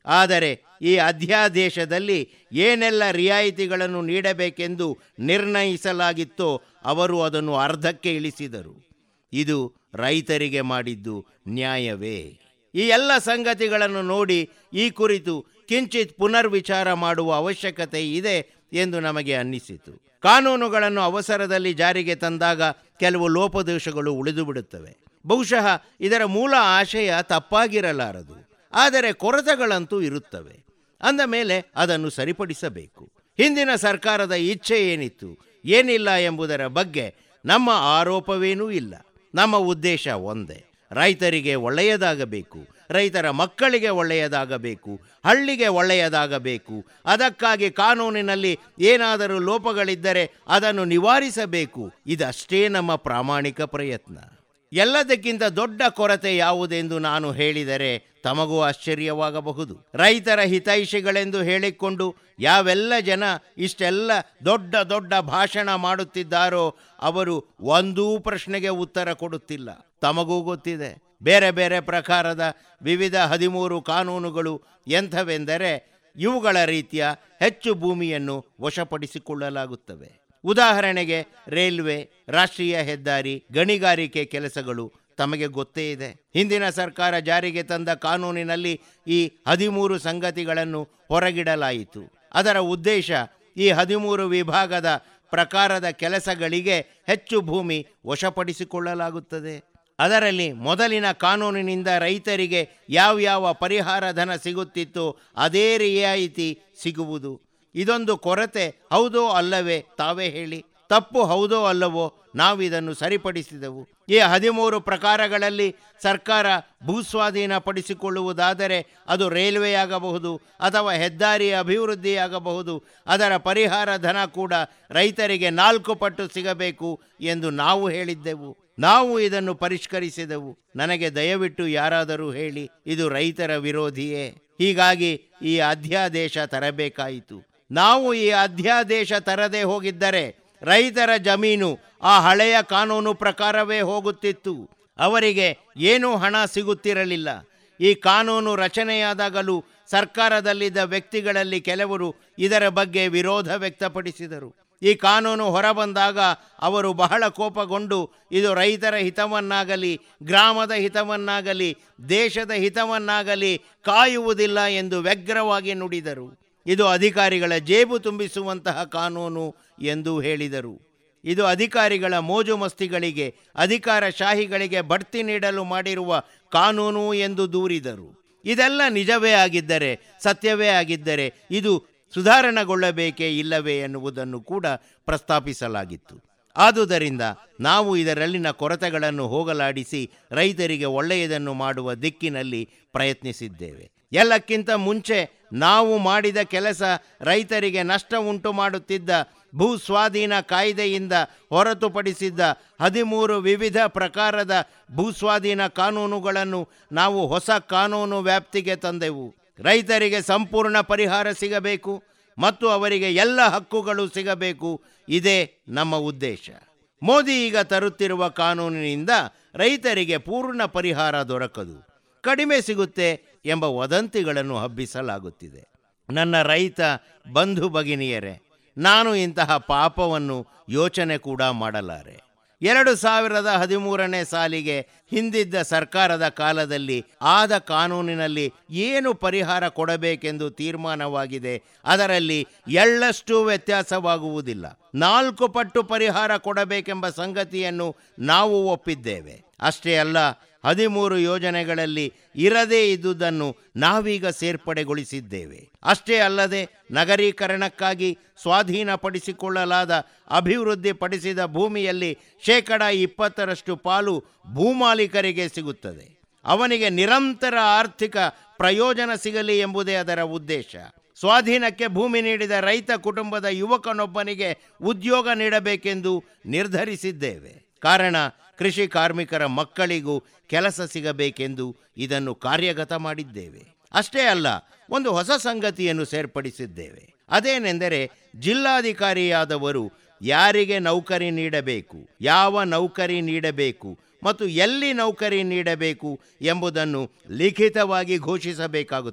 ಆದರೆ ಈ ಅಧ್ಯಾದೇಶದಲ್ಲಿ ಏನೆಲ್ಲ ರಿಯಾಯಿತಿಗಳನ್ನು ನೀಡಬೇಕೆಂದು ನಿರ್ಣಯಿಸಲಾಗಿತ್ತೋ ಅವರು ಅದನ್ನು ಅರ್ಧಕ್ಕೆ ಇಳಿಸಿದರು ಇದು ರೈತರಿಗೆ ಮಾಡಿದ್ದು ನ್ಯಾಯವೇ ಈ ಎಲ್ಲ ಸಂಗತಿಗಳನ್ನು ನೋಡಿ ಈ ಕುರಿತು ಕಿಂಚಿತ್ ಪುನರ್ವಿಚಾರ ಮಾಡುವ ಅವಶ್ಯಕತೆ ಇದೆ ಎಂದು ನಮಗೆ ಅನ್ನಿಸಿತು ಕಾನೂನುಗಳನ್ನು ಅವಸರದಲ್ಲಿ ಜಾರಿಗೆ ತಂದಾಗ ಕೆಲವು ಲೋಪದೋಷಗಳು ಉಳಿದು ಬಿಡುತ್ತವೆ ಬಹುಶಃ ಇದರ ಮೂಲ ಆಶಯ ತಪ್ಪಾಗಿರಲಾರದು ಆದರೆ ಕೊರತೆಗಳಂತೂ ಇರುತ್ತವೆ ಅಂದ ಮೇಲೆ ಅದನ್ನು ಸರಿಪಡಿಸಬೇಕು ಹಿಂದಿನ ಸರ್ಕಾರದ ಇಚ್ಛೆ ಏನಿತ್ತು ಏನಿಲ್ಲ ಎಂಬುದರ ಬಗ್ಗೆ ನಮ್ಮ ಆರೋಪವೇನೂ ಇಲ್ಲ ನಮ್ಮ ಉದ್ದೇಶ ಒಂದೇ ರೈತರಿಗೆ ಒಳ್ಳೆಯದಾಗಬೇಕು ರೈತರ ಮಕ್ಕಳಿಗೆ ಒಳ್ಳೆಯದಾಗಬೇಕು ಹಳ್ಳಿಗೆ ಒಳ್ಳೆಯದಾಗಬೇಕು ಅದಕ್ಕಾಗಿ ಕಾನೂನಿನಲ್ಲಿ ಏನಾದರೂ ಲೋಪಗಳಿದ್ದರೆ ಅದನ್ನು ನಿವಾರಿಸಬೇಕು ಇದಷ್ಟೇ ನಮ್ಮ ಪ್ರಾಮಾಣಿಕ ಪ್ರಯತ್ನ ಎಲ್ಲದಕ್ಕಿಂತ ದೊಡ್ಡ ಕೊರತೆ ಯಾವುದೆಂದು ನಾನು ಹೇಳಿದರೆ ತಮಗೂ ಆಶ್ಚರ್ಯವಾಗಬಹುದು ರೈತರ ಹಿತೈಷಿಗಳೆಂದು ಹೇಳಿಕೊಂಡು ಯಾವೆಲ್ಲ ಜನ ಇಷ್ಟೆಲ್ಲ ದೊಡ್ಡ ದೊಡ್ಡ ಭಾಷಣ ಮಾಡುತ್ತಿದ್ದಾರೋ ಅವರು ಒಂದೂ ಪ್ರಶ್ನೆಗೆ ಉತ್ತರ ಕೊಡುತ್ತಿಲ್ಲ ತಮಗೂ ಗೊತ್ತಿದೆ ಬೇರೆ ಬೇರೆ ಪ್ರಕಾರದ ವಿವಿಧ ಹದಿಮೂರು ಕಾನೂನುಗಳು ಎಂಥವೆಂದರೆ ಇವುಗಳ ರೀತಿಯ ಹೆಚ್ಚು ಭೂಮಿಯನ್ನು ವಶಪಡಿಸಿಕೊಳ್ಳಲಾಗುತ್ತವೆ ಉದಾಹರಣೆಗೆ ರೈಲ್ವೆ ರಾಷ್ಟ್ರೀಯ ಹೆದ್ದಾರಿ ಗಣಿಗಾರಿಕೆ ಕೆಲಸಗಳು ತಮಗೆ ಗೊತ್ತೇ ಇದೆ ಹಿಂದಿನ ಸರ್ಕಾರ ಜಾರಿಗೆ ತಂದ ಕಾನೂನಿನಲ್ಲಿ ಈ ಹದಿಮೂರು ಸಂಗತಿಗಳನ್ನು ಹೊರಗಿಡಲಾಯಿತು ಅದರ ಉದ್ದೇಶ ಈ ಹದಿಮೂರು ವಿಭಾಗದ ಪ್ರಕಾರದ ಕೆಲಸಗಳಿಗೆ ಹೆಚ್ಚು ಭೂಮಿ ವಶಪಡಿಸಿಕೊಳ್ಳಲಾಗುತ್ತದೆ ಅದರಲ್ಲಿ ಮೊದಲಿನ ಕಾನೂನಿನಿಂದ ರೈತರಿಗೆ ಯಾವ್ಯಾವ ಪರಿಹಾರ ಧನ ಸಿಗುತ್ತಿತ್ತೋ ಅದೇ ರಿಯಾಯಿತಿ ಸಿಗುವುದು ಇದೊಂದು ಕೊರತೆ ಹೌದೋ ಅಲ್ಲವೇ ತಾವೇ ಹೇಳಿ ತಪ್ಪು ಹೌದೋ ಅಲ್ಲವೋ ನಾವು ಇದನ್ನು ಸರಿಪಡಿಸಿದೆವು ಈ ಹದಿಮೂರು ಪ್ರಕಾರಗಳಲ್ಲಿ ಸರ್ಕಾರ ಭೂಸ್ವಾಧೀನ ಪಡಿಸಿಕೊಳ್ಳುವುದಾದರೆ ಅದು ರೈಲ್ವೆಯಾಗಬಹುದು ಅಥವಾ ಹೆದ್ದಾರಿ ಅಭಿವೃದ್ಧಿಯಾಗಬಹುದು ಅದರ ಪರಿಹಾರ ಧನ ಕೂಡ ರೈತರಿಗೆ ನಾಲ್ಕು ಪಟ್ಟು ಸಿಗಬೇಕು ಎಂದು ನಾವು ಹೇಳಿದ್ದೆವು ನಾವು ಇದನ್ನು ಪರಿಷ್ಕರಿಸಿದೆವು ನನಗೆ ದಯವಿಟ್ಟು ಯಾರಾದರೂ ಹೇಳಿ ಇದು ರೈತರ ವಿರೋಧಿಯೇ ಹೀಗಾಗಿ ಈ ಅಧ್ಯಾದೇಶ ತರಬೇಕಾಯಿತು ನಾವು ಈ ಅಧ್ಯಾದೇಶ ತರದೆ ಹೋಗಿದ್ದರೆ ರೈತರ ಜಮೀನು ಆ ಹಳೆಯ ಕಾನೂನು ಪ್ರಕಾರವೇ ಹೋಗುತ್ತಿತ್ತು ಅವರಿಗೆ ಏನೂ ಹಣ ಸಿಗುತ್ತಿರಲಿಲ್ಲ ಈ ಕಾನೂನು ರಚನೆಯಾದಾಗಲೂ ಸರ್ಕಾರದಲ್ಲಿದ್ದ ವ್ಯಕ್ತಿಗಳಲ್ಲಿ ಕೆಲವರು ಇದರ ಬಗ್ಗೆ ವಿರೋಧ ವ್ಯಕ್ತಪಡಿಸಿದರು ಈ ಕಾನೂನು ಹೊರಬಂದಾಗ ಅವರು ಬಹಳ ಕೋಪಗೊಂಡು ಇದು ರೈತರ ಹಿತವನ್ನಾಗಲಿ ಗ್ರಾಮದ ಹಿತವನ್ನಾಗಲಿ ದೇಶದ ಹಿತವನ್ನಾಗಲಿ ಕಾಯುವುದಿಲ್ಲ ಎಂದು ವ್ಯಗ್ರವಾಗಿ ನುಡಿದರು ಇದು ಅಧಿಕಾರಿಗಳ ಜೇಬು ತುಂಬಿಸುವಂತಹ ಕಾನೂನು ಎಂದು ಹೇಳಿದರು ಇದು ಅಧಿಕಾರಿಗಳ ಮೋಜು ಮಸ್ತಿಗಳಿಗೆ ಅಧಿಕಾರಶಾಹಿಗಳಿಗೆ ಬಡ್ತಿ ನೀಡಲು ಮಾಡಿರುವ ಕಾನೂನು ಎಂದು ದೂರಿದರು ಇದೆಲ್ಲ ನಿಜವೇ ಆಗಿದ್ದರೆ ಸತ್ಯವೇ ಆಗಿದ್ದರೆ ಇದು ಸುಧಾರಣೆಗೊಳ್ಳಬೇಕೇ ಇಲ್ಲವೇ ಎನ್ನುವುದನ್ನು ಕೂಡ ಪ್ರಸ್ತಾಪಿಸಲಾಗಿತ್ತು ಆದುದರಿಂದ ನಾವು ಇದರಲ್ಲಿನ ಕೊರತೆಗಳನ್ನು ಹೋಗಲಾಡಿಸಿ ರೈತರಿಗೆ ಒಳ್ಳೆಯದನ್ನು ಮಾಡುವ ದಿಕ್ಕಿನಲ್ಲಿ ಪ್ರಯತ್ನಿಸಿದ್ದೇವೆ ಎಲ್ಲಕ್ಕಿಂತ ಮುಂಚೆ ನಾವು ಮಾಡಿದ ಕೆಲಸ ರೈತರಿಗೆ ನಷ್ಟ ಉಂಟು ಮಾಡುತ್ತಿದ್ದ ಭೂ ಸ್ವಾಧೀನ ಕಾಯ್ದೆಯಿಂದ ಹೊರತುಪಡಿಸಿದ್ದ ಹದಿಮೂರು ವಿವಿಧ ಪ್ರಕಾರದ ಭೂಸ್ವಾಧೀನ ಕಾನೂನುಗಳನ್ನು ನಾವು ಹೊಸ ಕಾನೂನು ವ್ಯಾಪ್ತಿಗೆ ತಂದೆವು ರೈತರಿಗೆ ಸಂಪೂರ್ಣ ಪರಿಹಾರ ಸಿಗಬೇಕು ಮತ್ತು ಅವರಿಗೆ ಎಲ್ಲ ಹಕ್ಕುಗಳು ಸಿಗಬೇಕು ಇದೇ ನಮ್ಮ ಉದ್ದೇಶ ಮೋದಿ ಈಗ ತರುತ್ತಿರುವ ಕಾನೂನಿನಿಂದ ರೈತರಿಗೆ ಪೂರ್ಣ ಪರಿಹಾರ ದೊರಕದು ಕಡಿಮೆ ಸಿಗುತ್ತೆ ಎಂಬ ವದಂತಿಗಳನ್ನು ಹಬ್ಬಿಸಲಾಗುತ್ತಿದೆ ನನ್ನ ರೈತ ಬಂಧು ಭಗಿನಿಯರೇ ನಾನು ಇಂತಹ ಪಾಪವನ್ನು ಯೋಚನೆ ಕೂಡ ಮಾಡಲಾರೆ ಎರಡು ಸಾವಿರದ ಹದಿಮೂರನೇ ಸಾಲಿಗೆ ಹಿಂದಿದ್ದ ಸರ್ಕಾರದ ಕಾಲದಲ್ಲಿ ಆದ ಕಾನೂನಿನಲ್ಲಿ ಏನು ಪರಿಹಾರ ಕೊಡಬೇಕೆಂದು ತೀರ್ಮಾನವಾಗಿದೆ ಅದರಲ್ಲಿ ಎಳ್ಳಷ್ಟು ವ್ಯತ್ಯಾಸವಾಗುವುದಿಲ್ಲ ನಾಲ್ಕು ಪಟ್ಟು ಪರಿಹಾರ ಕೊಡಬೇಕೆಂಬ ಸಂಗತಿಯನ್ನು ನಾವು ಒಪ್ಪಿದ್ದೇವೆ ಅಷ್ಟೇ ಅಲ್ಲ ಹದಿಮೂರು ಯೋಜನೆಗಳಲ್ಲಿ ಇರದೇ ಇದ್ದುದನ್ನು ನಾವೀಗ ಸೇರ್ಪಡೆಗೊಳಿಸಿದ್ದೇವೆ ಅಷ್ಟೇ ಅಲ್ಲದೆ ನಗರೀಕರಣಕ್ಕಾಗಿ ಸ್ವಾಧೀನಪಡಿಸಿಕೊಳ್ಳಲಾದ ಅಭಿವೃದ್ಧಿಪಡಿಸಿದ ಭೂಮಿಯಲ್ಲಿ ಶೇಕಡ ಇಪ್ಪತ್ತರಷ್ಟು ಪಾಲು ಭೂಮಾಲೀಕರಿಗೆ ಸಿಗುತ್ತದೆ ಅವನಿಗೆ ನಿರಂತರ ಆರ್ಥಿಕ ಪ್ರಯೋಜನ ಸಿಗಲಿ ಎಂಬುದೇ ಅದರ ಉದ್ದೇಶ ಸ್ವಾಧೀನಕ್ಕೆ ಭೂಮಿ ನೀಡಿದ ರೈತ ಕುಟುಂಬದ ಯುವಕನೊಬ್ಬನಿಗೆ ಉದ್ಯೋಗ ನೀಡಬೇಕೆಂದು ನಿರ್ಧರಿಸಿದ್ದೇವೆ ಕಾರಣ ಕೃಷಿ ಕಾರ್ಮಿಕರ ಮಕ್ಕಳಿಗೂ ಕೆಲಸ ಸಿಗಬೇಕೆಂದು ಇದನ್ನು ಕಾರ್ಯಗತ ಮಾಡಿದ್ದೇವೆ ಅಷ್ಟೇ ಅಲ್ಲ ಒಂದು ಹೊಸ ಸಂಗತಿಯನ್ನು ಸೇರ್ಪಡಿಸಿದ್ದೇವೆ ಅದೇನೆಂದರೆ ಜಿಲ್ಲಾಧಿಕಾರಿಯಾದವರು ಯಾರಿಗೆ ನೌಕರಿ ನೀಡಬೇಕು ಯಾವ ನೌಕರಿ ನೀಡಬೇಕು ಮತ್ತು ಎಲ್ಲಿ ನೌಕರಿ ನೀಡಬೇಕು ಎಂಬುದನ್ನು ಲಿಖಿತವಾಗಿ ಘೋಷಿಸಬೇಕಾಗುತ್ತದೆ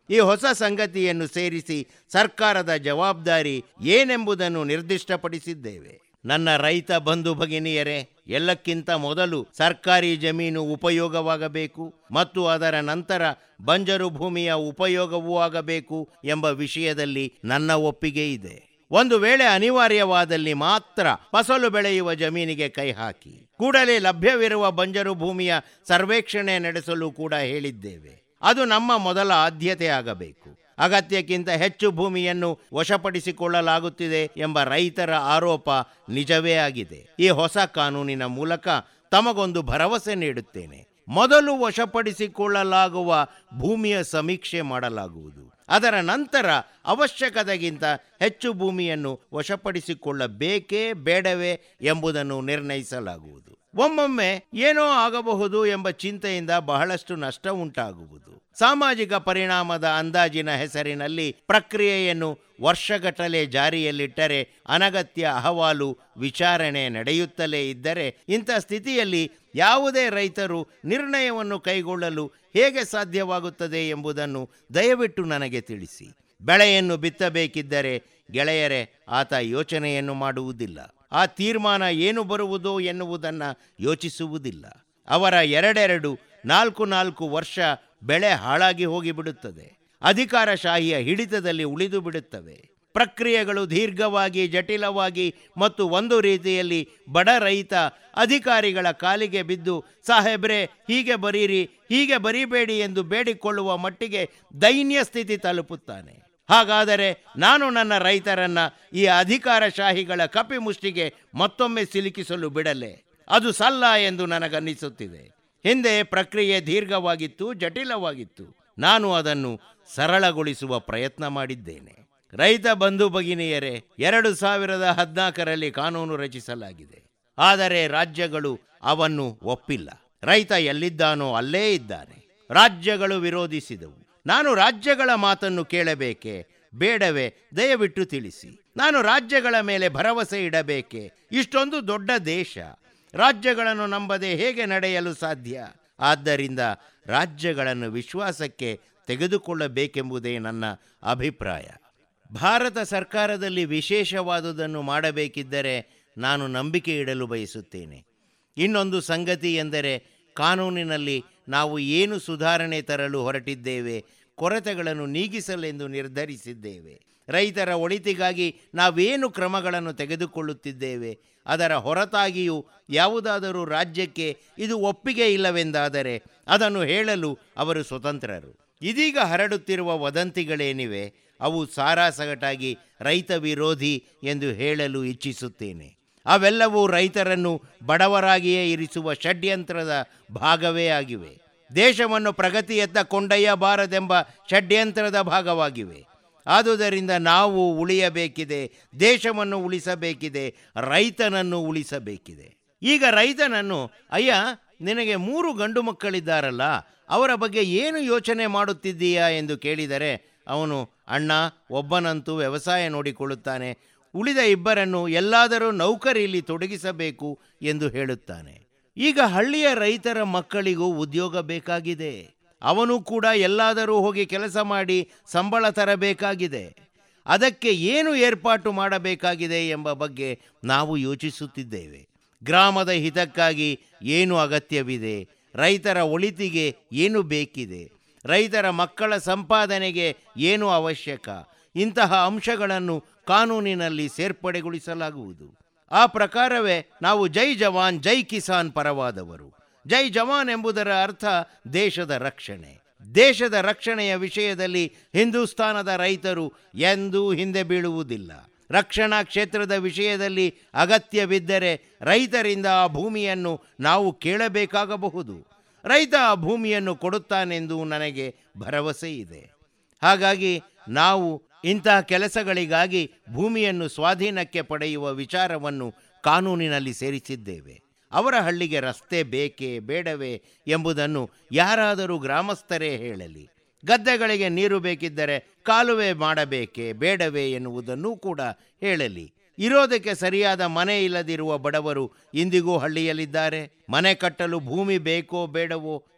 ಈ ಹೊಸ ಸಂಗತಿಯನ್ನು ಸೇರಿಸಿ ಸರ್ಕಾರದ ಜವಾಬ್ದಾರಿ ಏನೆಂಬುದನ್ನು ನಿರ್ದಿಷ್ಟಪಡಿಸಿದ್ದೇವೆ ನನ್ನ ರೈತ ಬಂಧು ಭಗಿನಿಯರೇ ಎಲ್ಲಕ್ಕಿಂತ ಮೊದಲು ಸರ್ಕಾರಿ ಜಮೀನು ಉಪಯೋಗವಾಗಬೇಕು ಮತ್ತು ಅದರ ನಂತರ ಬಂಜರು ಭೂಮಿಯ ಉಪಯೋಗವೂ ಆಗಬೇಕು ಎಂಬ ವಿಷಯದಲ್ಲಿ ನನ್ನ ಒಪ್ಪಿಗೆ ಇದೆ ಒಂದು ವೇಳೆ ಅನಿವಾರ್ಯವಾದಲ್ಲಿ ಮಾತ್ರ ಫಸಲು ಬೆಳೆಯುವ ಜಮೀನಿಗೆ ಕೈ ಹಾಕಿ ಕೂಡಲೇ ಲಭ್ಯವಿರುವ ಬಂಜರು ಭೂಮಿಯ ಸರ್ವೇಕ್ಷಣೆ ನಡೆಸಲು ಕೂಡ ಹೇಳಿದ್ದೇವೆ ಅದು ನಮ್ಮ ಮೊದಲ ಆದ್ಯತೆ ಆಗಬೇಕು ಅಗತ್ಯಕ್ಕಿಂತ ಹೆಚ್ಚು ಭೂಮಿಯನ್ನು ವಶಪಡಿಸಿಕೊಳ್ಳಲಾಗುತ್ತಿದೆ ಎಂಬ ರೈತರ ಆರೋಪ ನಿಜವೇ ಆಗಿದೆ ಈ ಹೊಸ ಕಾನೂನಿನ ಮೂಲಕ ತಮಗೊಂದು ಭರವಸೆ ನೀಡುತ್ತೇನೆ ಮೊದಲು ವಶಪಡಿಸಿಕೊಳ್ಳಲಾಗುವ ಭೂಮಿಯ ಸಮೀಕ್ಷೆ ಮಾಡಲಾಗುವುದು ಅದರ ನಂತರ ಅವಶ್ಯಕತೆಗಿಂತ ಹೆಚ್ಚು ಭೂಮಿಯನ್ನು ವಶಪಡಿಸಿಕೊಳ್ಳಬೇಕೇ ಬೇಡವೇ ಎಂಬುದನ್ನು ನಿರ್ಣಯಿಸಲಾಗುವುದು ಒಮ್ಮೊಮ್ಮೆ ಏನೋ ಆಗಬಹುದು ಎಂಬ ಚಿಂತೆಯಿಂದ ಬಹಳಷ್ಟು ನಷ್ಟ ಉಂಟಾಗುವುದು ಸಾಮಾಜಿಕ ಪರಿಣಾಮದ ಅಂದಾಜಿನ ಹೆಸರಿನಲ್ಲಿ ಪ್ರಕ್ರಿಯೆಯನ್ನು ವರ್ಷಗಟ್ಟಲೆ ಜಾರಿಯಲ್ಲಿಟ್ಟರೆ ಅನಗತ್ಯ ಅಹವಾಲು ವಿಚಾರಣೆ ನಡೆಯುತ್ತಲೇ ಇದ್ದರೆ ಇಂಥ ಸ್ಥಿತಿಯಲ್ಲಿ ಯಾವುದೇ ರೈತರು ನಿರ್ಣಯವನ್ನು ಕೈಗೊಳ್ಳಲು ಹೇಗೆ ಸಾಧ್ಯವಾಗುತ್ತದೆ ಎಂಬುದನ್ನು ದಯವಿಟ್ಟು ನನಗೆ ತಿಳಿಸಿ ಬೆಳೆಯನ್ನು ಬಿತ್ತಬೇಕಿದ್ದರೆ ಗೆಳೆಯರೆ ಆತ ಯೋಚನೆಯನ್ನು ಮಾಡುವುದಿಲ್ಲ ಆ ತೀರ್ಮಾನ ಏನು ಬರುವುದು ಎನ್ನುವುದನ್ನು ಯೋಚಿಸುವುದಿಲ್ಲ ಅವರ ಎರಡೆರಡು ನಾಲ್ಕು ನಾಲ್ಕು ವರ್ಷ ಬೆಳೆ ಹಾಳಾಗಿ ಹೋಗಿಬಿಡುತ್ತದೆ ಅಧಿಕಾರಶಾಹಿಯ ಹಿಡಿತದಲ್ಲಿ ಉಳಿದು ಬಿಡುತ್ತವೆ ಪ್ರಕ್ರಿಯೆಗಳು ದೀರ್ಘವಾಗಿ ಜಟಿಲವಾಗಿ ಮತ್ತು ಒಂದು ರೀತಿಯಲ್ಲಿ ಬಡ ರೈತ ಅಧಿಕಾರಿಗಳ ಕಾಲಿಗೆ ಬಿದ್ದು ಸಾಹೇಬ್ರೆ ಹೀಗೆ ಬರೀರಿ ಹೀಗೆ ಬರೀಬೇಡಿ ಎಂದು ಬೇಡಿಕೊಳ್ಳುವ ಮಟ್ಟಿಗೆ ದೈನ್ಯ ಸ್ಥಿತಿ ತಲುಪುತ್ತಾನೆ ಹಾಗಾದರೆ ನಾನು ನನ್ನ ರೈತರನ್ನ ಈ ಅಧಿಕಾರಶಾಹಿಗಳ ಕಪಿಮುಷ್ಟಿಗೆ ಮತ್ತೊಮ್ಮೆ ಸಿಲುಕಿಸಲು ಬಿಡಲೆ ಅದು ಸಲ್ಲ ಎಂದು ನನಗನ್ನಿಸುತ್ತಿದೆ ಹಿಂದೆ ಪ್ರಕ್ರಿಯೆ ದೀರ್ಘವಾಗಿತ್ತು ಜಟಿಲವಾಗಿತ್ತು ನಾನು ಅದನ್ನು ಸರಳಗೊಳಿಸುವ ಪ್ರಯತ್ನ ಮಾಡಿದ್ದೇನೆ ರೈತ ಬಂಧು ಭಗಿನಿಯರೇ ಎರಡು ಸಾವಿರದ ಹದಿನಾಲ್ಕರಲ್ಲಿ ಕಾನೂನು ರಚಿಸಲಾಗಿದೆ ಆದರೆ ರಾಜ್ಯಗಳು ಅವನ್ನು ಒಪ್ಪಿಲ್ಲ ರೈತ ಎಲ್ಲಿದ್ದಾನೋ ಅಲ್ಲೇ ಇದ್ದಾನೆ ರಾಜ್ಯಗಳು ವಿರೋಧಿಸಿದವು ನಾನು ರಾಜ್ಯಗಳ ಮಾತನ್ನು ಕೇಳಬೇಕೆ ಬೇಡವೇ ದಯವಿಟ್ಟು ತಿಳಿಸಿ ನಾನು ರಾಜ್ಯಗಳ ಮೇಲೆ ಭರವಸೆ ಇಡಬೇಕೆ ಇಷ್ಟೊಂದು ದೊಡ್ಡ ದೇಶ ರಾಜ್ಯಗಳನ್ನು ನಂಬದೆ ಹೇಗೆ ನಡೆಯಲು ಸಾಧ್ಯ ಆದ್ದರಿಂದ ರಾಜ್ಯಗಳನ್ನು ವಿಶ್ವಾಸಕ್ಕೆ ತೆಗೆದುಕೊಳ್ಳಬೇಕೆಂಬುದೇ ನನ್ನ ಅಭಿಪ್ರಾಯ ಭಾರತ ಸರ್ಕಾರದಲ್ಲಿ ವಿಶೇಷವಾದುದನ್ನು ಮಾಡಬೇಕಿದ್ದರೆ ನಾನು ನಂಬಿಕೆ ಇಡಲು ಬಯಸುತ್ತೇನೆ ಇನ್ನೊಂದು ಸಂಗತಿ ಎಂದರೆ ಕಾನೂನಿನಲ್ಲಿ ನಾವು ಏನು ಸುಧಾರಣೆ ತರಲು ಹೊರಟಿದ್ದೇವೆ ಕೊರತೆಗಳನ್ನು ನೀಗಿಸಲೆಂದು ನಿರ್ಧರಿಸಿದ್ದೇವೆ ರೈತರ ಒಳಿತಿಗಾಗಿ ನಾವೇನು ಕ್ರಮಗಳನ್ನು ತೆಗೆದುಕೊಳ್ಳುತ್ತಿದ್ದೇವೆ ಅದರ ಹೊರತಾಗಿಯೂ ಯಾವುದಾದರೂ ರಾಜ್ಯಕ್ಕೆ ಇದು ಒಪ್ಪಿಗೆ ಇಲ್ಲವೆಂದಾದರೆ ಅದನ್ನು ಹೇಳಲು ಅವರು ಸ್ವತಂತ್ರರು ಇದೀಗ ಹರಡುತ್ತಿರುವ ವದಂತಿಗಳೇನಿವೆ ಅವು ಸಾರಾಸಗಟಾಗಿ ರೈತ ವಿರೋಧಿ ಎಂದು ಹೇಳಲು ಇಚ್ಛಿಸುತ್ತೇನೆ ಅವೆಲ್ಲವೂ ರೈತರನ್ನು ಬಡವರಾಗಿಯೇ ಇರಿಸುವ ಷಡ್ಯಂತ್ರದ ಭಾಗವೇ ಆಗಿವೆ ದೇಶವನ್ನು ಪ್ರಗತಿಯತ್ತ ಕೊಂಡೊಯ್ಯಬಾರದೆಂಬ ಷಡ್ಯಂತ್ರದ ಭಾಗವಾಗಿವೆ ಆದುದರಿಂದ ನಾವು ಉಳಿಯಬೇಕಿದೆ ದೇಶವನ್ನು ಉಳಿಸಬೇಕಿದೆ ರೈತನನ್ನು ಉಳಿಸಬೇಕಿದೆ ಈಗ ರೈತನನ್ನು ಅಯ್ಯ ನಿನಗೆ ಮೂರು ಗಂಡು ಮಕ್ಕಳಿದ್ದಾರಲ್ಲ ಅವರ ಬಗ್ಗೆ ಏನು ಯೋಚನೆ ಮಾಡುತ್ತಿದ್ದೀಯಾ ಎಂದು ಕೇಳಿದರೆ ಅವನು ಅಣ್ಣ ಒಬ್ಬನಂತೂ ವ್ಯವಸಾಯ ನೋಡಿಕೊಳ್ಳುತ್ತಾನೆ ಉಳಿದ ಇಬ್ಬರನ್ನು ಎಲ್ಲಾದರೂ ನೌಕರಿಯಲ್ಲಿ ತೊಡಗಿಸಬೇಕು ಎಂದು ಹೇಳುತ್ತಾನೆ ಈಗ ಹಳ್ಳಿಯ ರೈತರ ಮಕ್ಕಳಿಗೂ ಉದ್ಯೋಗ ಬೇಕಾಗಿದೆ ಅವನು ಕೂಡ ಎಲ್ಲಾದರೂ ಹೋಗಿ ಕೆಲಸ ಮಾಡಿ ಸಂಬಳ ತರಬೇಕಾಗಿದೆ ಅದಕ್ಕೆ ಏನು ಏರ್ಪಾಟು ಮಾಡಬೇಕಾಗಿದೆ ಎಂಬ ಬಗ್ಗೆ ನಾವು ಯೋಚಿಸುತ್ತಿದ್ದೇವೆ ಗ್ರಾಮದ ಹಿತಕ್ಕಾಗಿ ಏನು ಅಗತ್ಯವಿದೆ ರೈತರ ಒಳಿತಿಗೆ ಏನು ಬೇಕಿದೆ ರೈತರ ಮಕ್ಕಳ ಸಂಪಾದನೆಗೆ ಏನು ಅವಶ್ಯಕ ಇಂತಹ ಅಂಶಗಳನ್ನು ಕಾನೂನಿನಲ್ಲಿ ಸೇರ್ಪಡೆಗೊಳಿಸಲಾಗುವುದು ಆ ಪ್ರಕಾರವೇ ನಾವು ಜೈ ಜವಾನ್ ಜೈ ಕಿಸಾನ್ ಪರವಾದವರು ಜೈ ಜವಾನ್ ಎಂಬುದರ ಅರ್ಥ ದೇಶದ ರಕ್ಷಣೆ ದೇಶದ ರಕ್ಷಣೆಯ ವಿಷಯದಲ್ಲಿ ಹಿಂದೂಸ್ತಾನದ ರೈತರು ಎಂದೂ ಹಿಂದೆ ಬೀಳುವುದಿಲ್ಲ ರಕ್ಷಣಾ ಕ್ಷೇತ್ರದ ವಿಷಯದಲ್ಲಿ ಅಗತ್ಯವಿದ್ದರೆ ರೈತರಿಂದ ಆ ಭೂಮಿಯನ್ನು ನಾವು ಕೇಳಬೇಕಾಗಬಹುದು ರೈತ ಆ ಭೂಮಿಯನ್ನು ಕೊಡುತ್ತಾನೆಂದು ನನಗೆ ಭರವಸೆ ಇದೆ ಹಾಗಾಗಿ ನಾವು ಇಂತಹ ಕೆಲಸಗಳಿಗಾಗಿ ಭೂಮಿಯನ್ನು ಸ್ವಾಧೀನಕ್ಕೆ ಪಡೆಯುವ ವಿಚಾರವನ್ನು ಕಾನೂನಿನಲ್ಲಿ ಸೇರಿಸಿದ್ದೇವೆ ಅವರ ಹಳ್ಳಿಗೆ ರಸ್ತೆ ಬೇಕೇ ಬೇಡವೇ ಎಂಬುದನ್ನು ಯಾರಾದರೂ ಗ್ರಾಮಸ್ಥರೇ ಹೇಳಲಿ ಗದ್ದೆಗಳಿಗೆ ನೀರು ಬೇಕಿದ್ದರೆ ಕಾಲುವೆ ಮಾಡಬೇಕೇ ಬೇಡವೇ ಎನ್ನುವುದನ್ನೂ ಕೂಡ ಹೇಳಲಿ ಇರೋದಕ್ಕೆ ಸರಿಯಾದ ಮನೆ ಇಲ್ಲದಿರುವ ಬಡವರು ಇಂದಿಗೂ ಹಳ್ಳಿಯಲ್ಲಿದ್ದಾರೆ ಮನೆ ಕಟ್ಟಲು ಭೂಮಿ ಬೇಕೋ ಬೇಡವೋ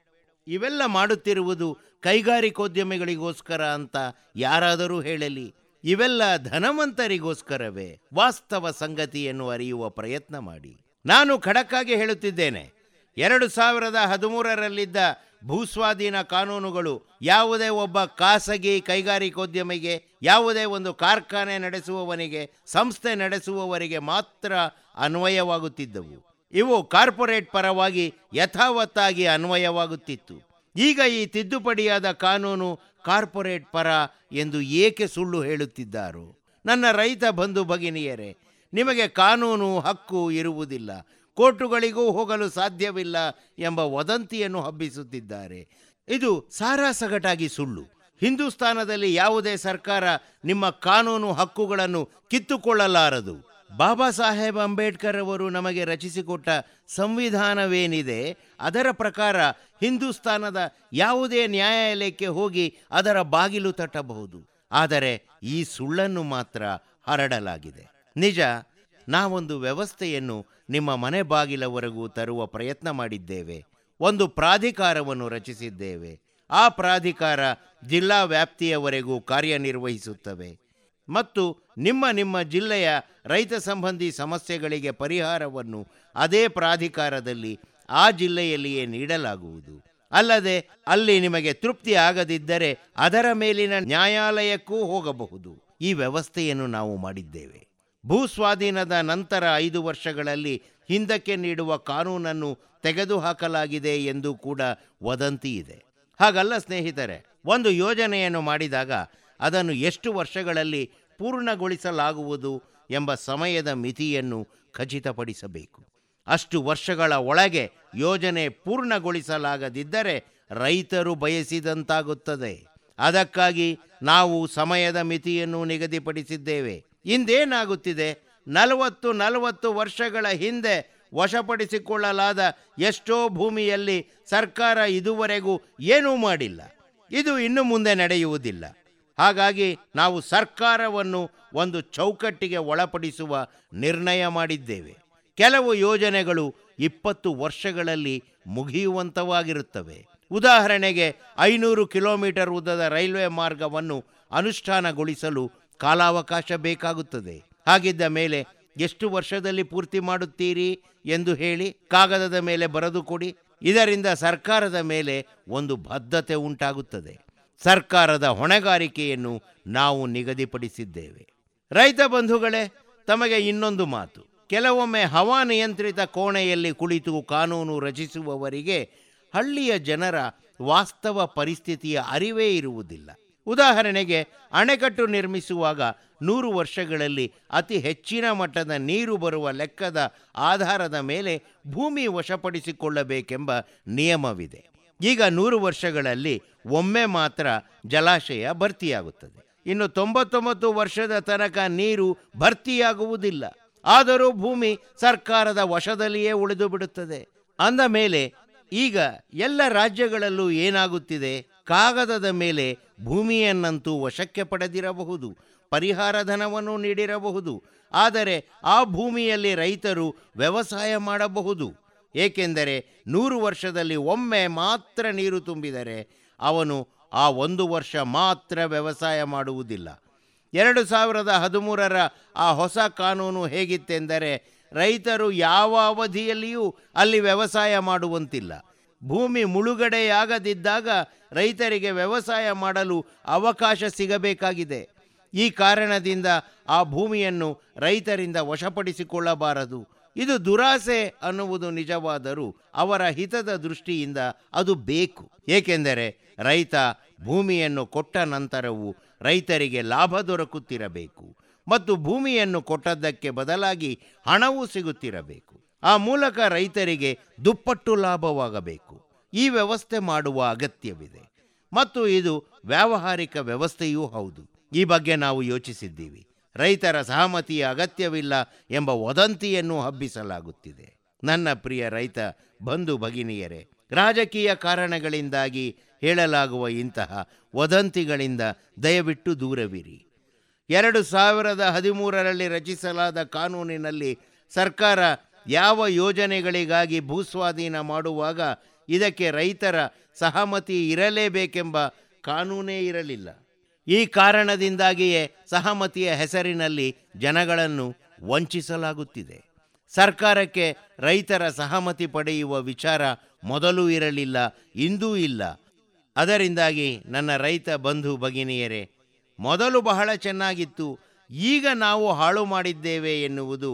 ಇವೆಲ್ಲ ಮಾಡುತ್ತಿರುವುದು ಕೈಗಾರಿಕೋದ್ಯಮಿಗಳಿಗೋಸ್ಕರ ಅಂತ ಯಾರಾದರೂ ಹೇಳಲಿ ಇವೆಲ್ಲ ಧನವಂತರಿಗೋಸ್ಕರವೇ ವಾಸ್ತವ ಸಂಗತಿಯನ್ನು ಅರಿಯುವ ಪ್ರಯತ್ನ ಮಾಡಿ ನಾನು ಖಡಕ್ಕಾಗಿ ಹೇಳುತ್ತಿದ್ದೇನೆ ಎರಡು ಸಾವಿರದ ಹದಿಮೂರರಲ್ಲಿದ್ದ ಭೂಸ್ವಾಧೀನ ಕಾನೂನುಗಳು ಯಾವುದೇ ಒಬ್ಬ ಖಾಸಗಿ ಕೈಗಾರಿಕೋದ್ಯಮಿಗೆ ಯಾವುದೇ ಒಂದು ಕಾರ್ಖಾನೆ ನಡೆಸುವವನಿಗೆ ಸಂಸ್ಥೆ ನಡೆಸುವವರಿಗೆ ಮಾತ್ರ ಅನ್ವಯವಾಗುತ್ತಿದ್ದವು ಇವು ಕಾರ್ಪೊರೇಟ್ ಪರವಾಗಿ ಯಥಾವತ್ತಾಗಿ ಅನ್ವಯವಾಗುತ್ತಿತ್ತು ಈಗ ಈ ತಿದ್ದುಪಡಿಯಾದ ಕಾನೂನು ಕಾರ್ಪೊರೇಟ್ ಪರ ಎಂದು ಏಕೆ ಸುಳ್ಳು ಹೇಳುತ್ತಿದ್ದಾರೋ ನನ್ನ ರೈತ ಬಂಧು ಭಗಿನಿಯರೇ ನಿಮಗೆ ಕಾನೂನು ಹಕ್ಕು ಇರುವುದಿಲ್ಲ ಕೋರ್ಟುಗಳಿಗೂ ಹೋಗಲು ಸಾಧ್ಯವಿಲ್ಲ ಎಂಬ ವದಂತಿಯನ್ನು ಹಬ್ಬಿಸುತ್ತಿದ್ದಾರೆ ಇದು ಸಾರಾಸಗಟಾಗಿ ಸುಳ್ಳು ಹಿಂದೂಸ್ತಾನದಲ್ಲಿ ಯಾವುದೇ ಸರ್ಕಾರ ನಿಮ್ಮ ಕಾನೂನು ಹಕ್ಕುಗಳನ್ನು ಕಿತ್ತುಕೊಳ್ಳಲಾರದು ಬಾಬಾ ಸಾಹೇಬ್ ಅಂಬೇಡ್ಕರ್ ಅವರು ನಮಗೆ ರಚಿಸಿಕೊಟ್ಟ ಸಂವಿಧಾನವೇನಿದೆ ಅದರ ಪ್ರಕಾರ ಹಿಂದೂಸ್ತಾನದ ಯಾವುದೇ ನ್ಯಾಯಾಲಯಕ್ಕೆ ಹೋಗಿ ಅದರ ಬಾಗಿಲು ತಟ್ಟಬಹುದು ಆದರೆ ಈ ಸುಳ್ಳನ್ನು ಮಾತ್ರ ಹರಡಲಾಗಿದೆ ನಿಜ ನಾವೊಂದು ವ್ಯವಸ್ಥೆಯನ್ನು ನಿಮ್ಮ ಮನೆ ಬಾಗಿಲವರೆಗೂ ತರುವ ಪ್ರಯತ್ನ ಮಾಡಿದ್ದೇವೆ ಒಂದು ಪ್ರಾಧಿಕಾರವನ್ನು ರಚಿಸಿದ್ದೇವೆ ಆ ಪ್ರಾಧಿಕಾರ ಜಿಲ್ಲಾ ವ್ಯಾಪ್ತಿಯವರೆಗೂ ಕಾರ್ಯನಿರ್ವಹಿಸುತ್ತವೆ ಮತ್ತು ನಿಮ್ಮ ನಿಮ್ಮ ಜಿಲ್ಲೆಯ ರೈತ ಸಂಬಂಧಿ ಸಮಸ್ಯೆಗಳಿಗೆ ಪರಿಹಾರವನ್ನು ಅದೇ ಪ್ರಾಧಿಕಾರದಲ್ಲಿ ಆ ಜಿಲ್ಲೆಯಲ್ಲಿಯೇ ನೀಡಲಾಗುವುದು ಅಲ್ಲದೆ ಅಲ್ಲಿ ನಿಮಗೆ ತೃಪ್ತಿ ಆಗದಿದ್ದರೆ ಅದರ ಮೇಲಿನ ನ್ಯಾಯಾಲಯಕ್ಕೂ ಹೋಗಬಹುದು ಈ ವ್ಯವಸ್ಥೆಯನ್ನು ನಾವು ಮಾಡಿದ್ದೇವೆ ಭೂಸ್ವಾಧೀನದ ನಂತರ ಐದು ವರ್ಷಗಳಲ್ಲಿ ಹಿಂದಕ್ಕೆ ನೀಡುವ ಕಾನೂನನ್ನು ತೆಗೆದುಹಾಕಲಾಗಿದೆ ಎಂದು ಕೂಡ ವದಂತಿ ಇದೆ ಹಾಗಲ್ಲ ಸ್ನೇಹಿತರೆ ಒಂದು ಯೋಜನೆಯನ್ನು ಮಾಡಿದಾಗ ಅದನ್ನು ಎಷ್ಟು ವರ್ಷಗಳಲ್ಲಿ ಪೂರ್ಣಗೊಳಿಸಲಾಗುವುದು ಎಂಬ ಸಮಯದ ಮಿತಿಯನ್ನು ಖಚಿತಪಡಿಸಬೇಕು ಅಷ್ಟು ವರ್ಷಗಳ ಒಳಗೆ ಯೋಜನೆ ಪೂರ್ಣಗೊಳಿಸಲಾಗದಿದ್ದರೆ ರೈತರು ಬಯಸಿದಂತಾಗುತ್ತದೆ ಅದಕ್ಕಾಗಿ ನಾವು ಸಮಯದ ಮಿತಿಯನ್ನು ನಿಗದಿಪಡಿಸಿದ್ದೇವೆ ಇಂದೇನಾಗುತ್ತಿದೆ ನಲವತ್ತು ನಲವತ್ತು ವರ್ಷಗಳ ಹಿಂದೆ ವಶಪಡಿಸಿಕೊಳ್ಳಲಾದ ಎಷ್ಟೋ ಭೂಮಿಯಲ್ಲಿ ಸರ್ಕಾರ ಇದುವರೆಗೂ ಏನೂ ಮಾಡಿಲ್ಲ ಇದು ಇನ್ನು ಮುಂದೆ ನಡೆಯುವುದಿಲ್ಲ ಹಾಗಾಗಿ ನಾವು ಸರ್ಕಾರವನ್ನು ಒಂದು ಚೌಕಟ್ಟಿಗೆ ಒಳಪಡಿಸುವ ನಿರ್ಣಯ ಮಾಡಿದ್ದೇವೆ ಕೆಲವು ಯೋಜನೆಗಳು ಇಪ್ಪತ್ತು ವರ್ಷಗಳಲ್ಲಿ ಮುಗಿಯುವಂತವಾಗಿರುತ್ತವೆ ಉದಾಹರಣೆಗೆ ಐನೂರು ಕಿಲೋಮೀಟರ್ ಉದ್ದದ ರೈಲ್ವೆ ಮಾರ್ಗವನ್ನು ಅನುಷ್ಠಾನಗೊಳಿಸಲು ಕಾಲಾವಕಾಶ ಬೇಕಾಗುತ್ತದೆ ಹಾಗಿದ್ದ ಮೇಲೆ ಎಷ್ಟು ವರ್ಷದಲ್ಲಿ ಪೂರ್ತಿ ಮಾಡುತ್ತೀರಿ ಎಂದು ಹೇಳಿ ಕಾಗದದ ಮೇಲೆ ಬರೆದು ಕೊಡಿ ಇದರಿಂದ ಸರ್ಕಾರದ ಮೇಲೆ ಒಂದು ಬದ್ಧತೆ ಉಂಟಾಗುತ್ತದೆ ಸರ್ಕಾರದ ಹೊಣೆಗಾರಿಕೆಯನ್ನು ನಾವು ನಿಗದಿಪಡಿಸಿದ್ದೇವೆ ರೈತ ಬಂಧುಗಳೇ ತಮಗೆ ಇನ್ನೊಂದು ಮಾತು ಕೆಲವೊಮ್ಮೆ ಹವಾನಿಯಂತ್ರಿತ ಕೋಣೆಯಲ್ಲಿ ಕುಳಿತು ಕಾನೂನು ರಚಿಸುವವರಿಗೆ ಹಳ್ಳಿಯ ಜನರ ವಾಸ್ತವ ಪರಿಸ್ಥಿತಿಯ ಅರಿವೇ ಇರುವುದಿಲ್ಲ ಉದಾಹರಣೆಗೆ ಅಣೆಕಟ್ಟು ನಿರ್ಮಿಸುವಾಗ ನೂರು ವರ್ಷಗಳಲ್ಲಿ ಅತಿ ಹೆಚ್ಚಿನ ಮಟ್ಟದ ನೀರು ಬರುವ ಲೆಕ್ಕದ ಆಧಾರದ ಮೇಲೆ ಭೂಮಿ ವಶಪಡಿಸಿಕೊಳ್ಳಬೇಕೆಂಬ ನಿಯಮವಿದೆ ಈಗ ನೂರು ವರ್ಷಗಳಲ್ಲಿ ಒಮ್ಮೆ ಮಾತ್ರ ಜಲಾಶಯ ಭರ್ತಿಯಾಗುತ್ತದೆ ಇನ್ನು ತೊಂಬತ್ತೊಂಬತ್ತು ವರ್ಷದ ತನಕ ನೀರು ಭರ್ತಿಯಾಗುವುದಿಲ್ಲ ಆದರೂ ಭೂಮಿ ಸರ್ಕಾರದ ವಶದಲ್ಲಿಯೇ ಉಳಿದು ಬಿಡುತ್ತದೆ ಅಂದ ಮೇಲೆ ಈಗ ಎಲ್ಲ ರಾಜ್ಯಗಳಲ್ಲೂ ಏನಾಗುತ್ತಿದೆ ಕಾಗದದ ಮೇಲೆ ಭೂಮಿಯನ್ನಂತೂ ವಶಕ್ಕೆ ಪಡೆದಿರಬಹುದು ಪರಿಹಾರ ಧನವನ್ನು ನೀಡಿರಬಹುದು ಆದರೆ ಆ ಭೂಮಿಯಲ್ಲಿ ರೈತರು ವ್ಯವಸಾಯ ಮಾಡಬಹುದು ಏಕೆಂದರೆ ನೂರು ವರ್ಷದಲ್ಲಿ ಒಮ್ಮೆ ಮಾತ್ರ ನೀರು ತುಂಬಿದರೆ ಅವನು ಆ ಒಂದು ವರ್ಷ ಮಾತ್ರ ವ್ಯವಸಾಯ ಮಾಡುವುದಿಲ್ಲ ಎರಡು ಸಾವಿರದ ಹದಿಮೂರರ ಆ ಹೊಸ ಕಾನೂನು ಹೇಗಿತ್ತೆಂದರೆ ರೈತರು ಯಾವ ಅವಧಿಯಲ್ಲಿಯೂ ಅಲ್ಲಿ ವ್ಯವಸಾಯ ಮಾಡುವಂತಿಲ್ಲ ಭೂಮಿ ಮುಳುಗಡೆಯಾಗದಿದ್ದಾಗ ರೈತರಿಗೆ ವ್ಯವಸಾಯ ಮಾಡಲು ಅವಕಾಶ ಸಿಗಬೇಕಾಗಿದೆ ಈ ಕಾರಣದಿಂದ ಆ ಭೂಮಿಯನ್ನು ರೈತರಿಂದ ವಶಪಡಿಸಿಕೊಳ್ಳಬಾರದು ಇದು ದುರಾಸೆ ಅನ್ನುವುದು ನಿಜವಾದರೂ ಅವರ ಹಿತದ ದೃಷ್ಟಿಯಿಂದ ಅದು ಬೇಕು ಏಕೆಂದರೆ ರೈತ ಭೂಮಿಯನ್ನು ಕೊಟ್ಟ ನಂತರವೂ ರೈತರಿಗೆ ಲಾಭ ದೊರಕುತ್ತಿರಬೇಕು ಮತ್ತು ಭೂಮಿಯನ್ನು ಕೊಟ್ಟದ್ದಕ್ಕೆ ಬದಲಾಗಿ ಹಣವೂ ಸಿಗುತ್ತಿರಬೇಕು ಆ ಮೂಲಕ ರೈತರಿಗೆ ದುಪ್ಪಟ್ಟು ಲಾಭವಾಗಬೇಕು ಈ ವ್ಯವಸ್ಥೆ ಮಾಡುವ ಅಗತ್ಯವಿದೆ ಮತ್ತು ಇದು ವ್ಯಾವಹಾರಿಕ ವ್ಯವಸ್ಥೆಯೂ ಹೌದು ಈ ಬಗ್ಗೆ ನಾವು ಯೋಚಿಸಿದ್ದೀವಿ ರೈತರ ಸಹಮತಿಯ ಅಗತ್ಯವಿಲ್ಲ ಎಂಬ ವದಂತಿಯನ್ನು ಹಬ್ಬಿಸಲಾಗುತ್ತಿದೆ ನನ್ನ ಪ್ರಿಯ ರೈತ ಬಂಧು ಭಗಿನಿಯರೇ ರಾಜಕೀಯ ಕಾರಣಗಳಿಂದಾಗಿ ಹೇಳಲಾಗುವ ಇಂತಹ ವದಂತಿಗಳಿಂದ ದಯವಿಟ್ಟು ದೂರವಿರಿ ಎರಡು ಸಾವಿರದ ಹದಿಮೂರರಲ್ಲಿ ರಚಿಸಲಾದ ಕಾನೂನಿನಲ್ಲಿ ಸರ್ಕಾರ ಯಾವ ಯೋಜನೆಗಳಿಗಾಗಿ ಭೂಸ್ವಾಧೀನ ಮಾಡುವಾಗ ಇದಕ್ಕೆ ರೈತರ ಸಹಮತಿ ಇರಲೇಬೇಕೆಂಬ ಕಾನೂನೇ ಇರಲಿಲ್ಲ ಈ ಕಾರಣದಿಂದಾಗಿಯೇ ಸಹಮತಿಯ ಹೆಸರಿನಲ್ಲಿ ಜನಗಳನ್ನು ವಂಚಿಸಲಾಗುತ್ತಿದೆ ಸರ್ಕಾರಕ್ಕೆ ರೈತರ ಸಹಮತಿ ಪಡೆಯುವ ವಿಚಾರ ಮೊದಲೂ ಇರಲಿಲ್ಲ ಇಂದೂ ಇಲ್ಲ ಅದರಿಂದಾಗಿ ನನ್ನ ರೈತ ಬಂಧು ಭಗಿನಿಯರೇ ಮೊದಲು ಬಹಳ ಚೆನ್ನಾಗಿತ್ತು ಈಗ ನಾವು ಹಾಳು ಮಾಡಿದ್ದೇವೆ ಎನ್ನುವುದು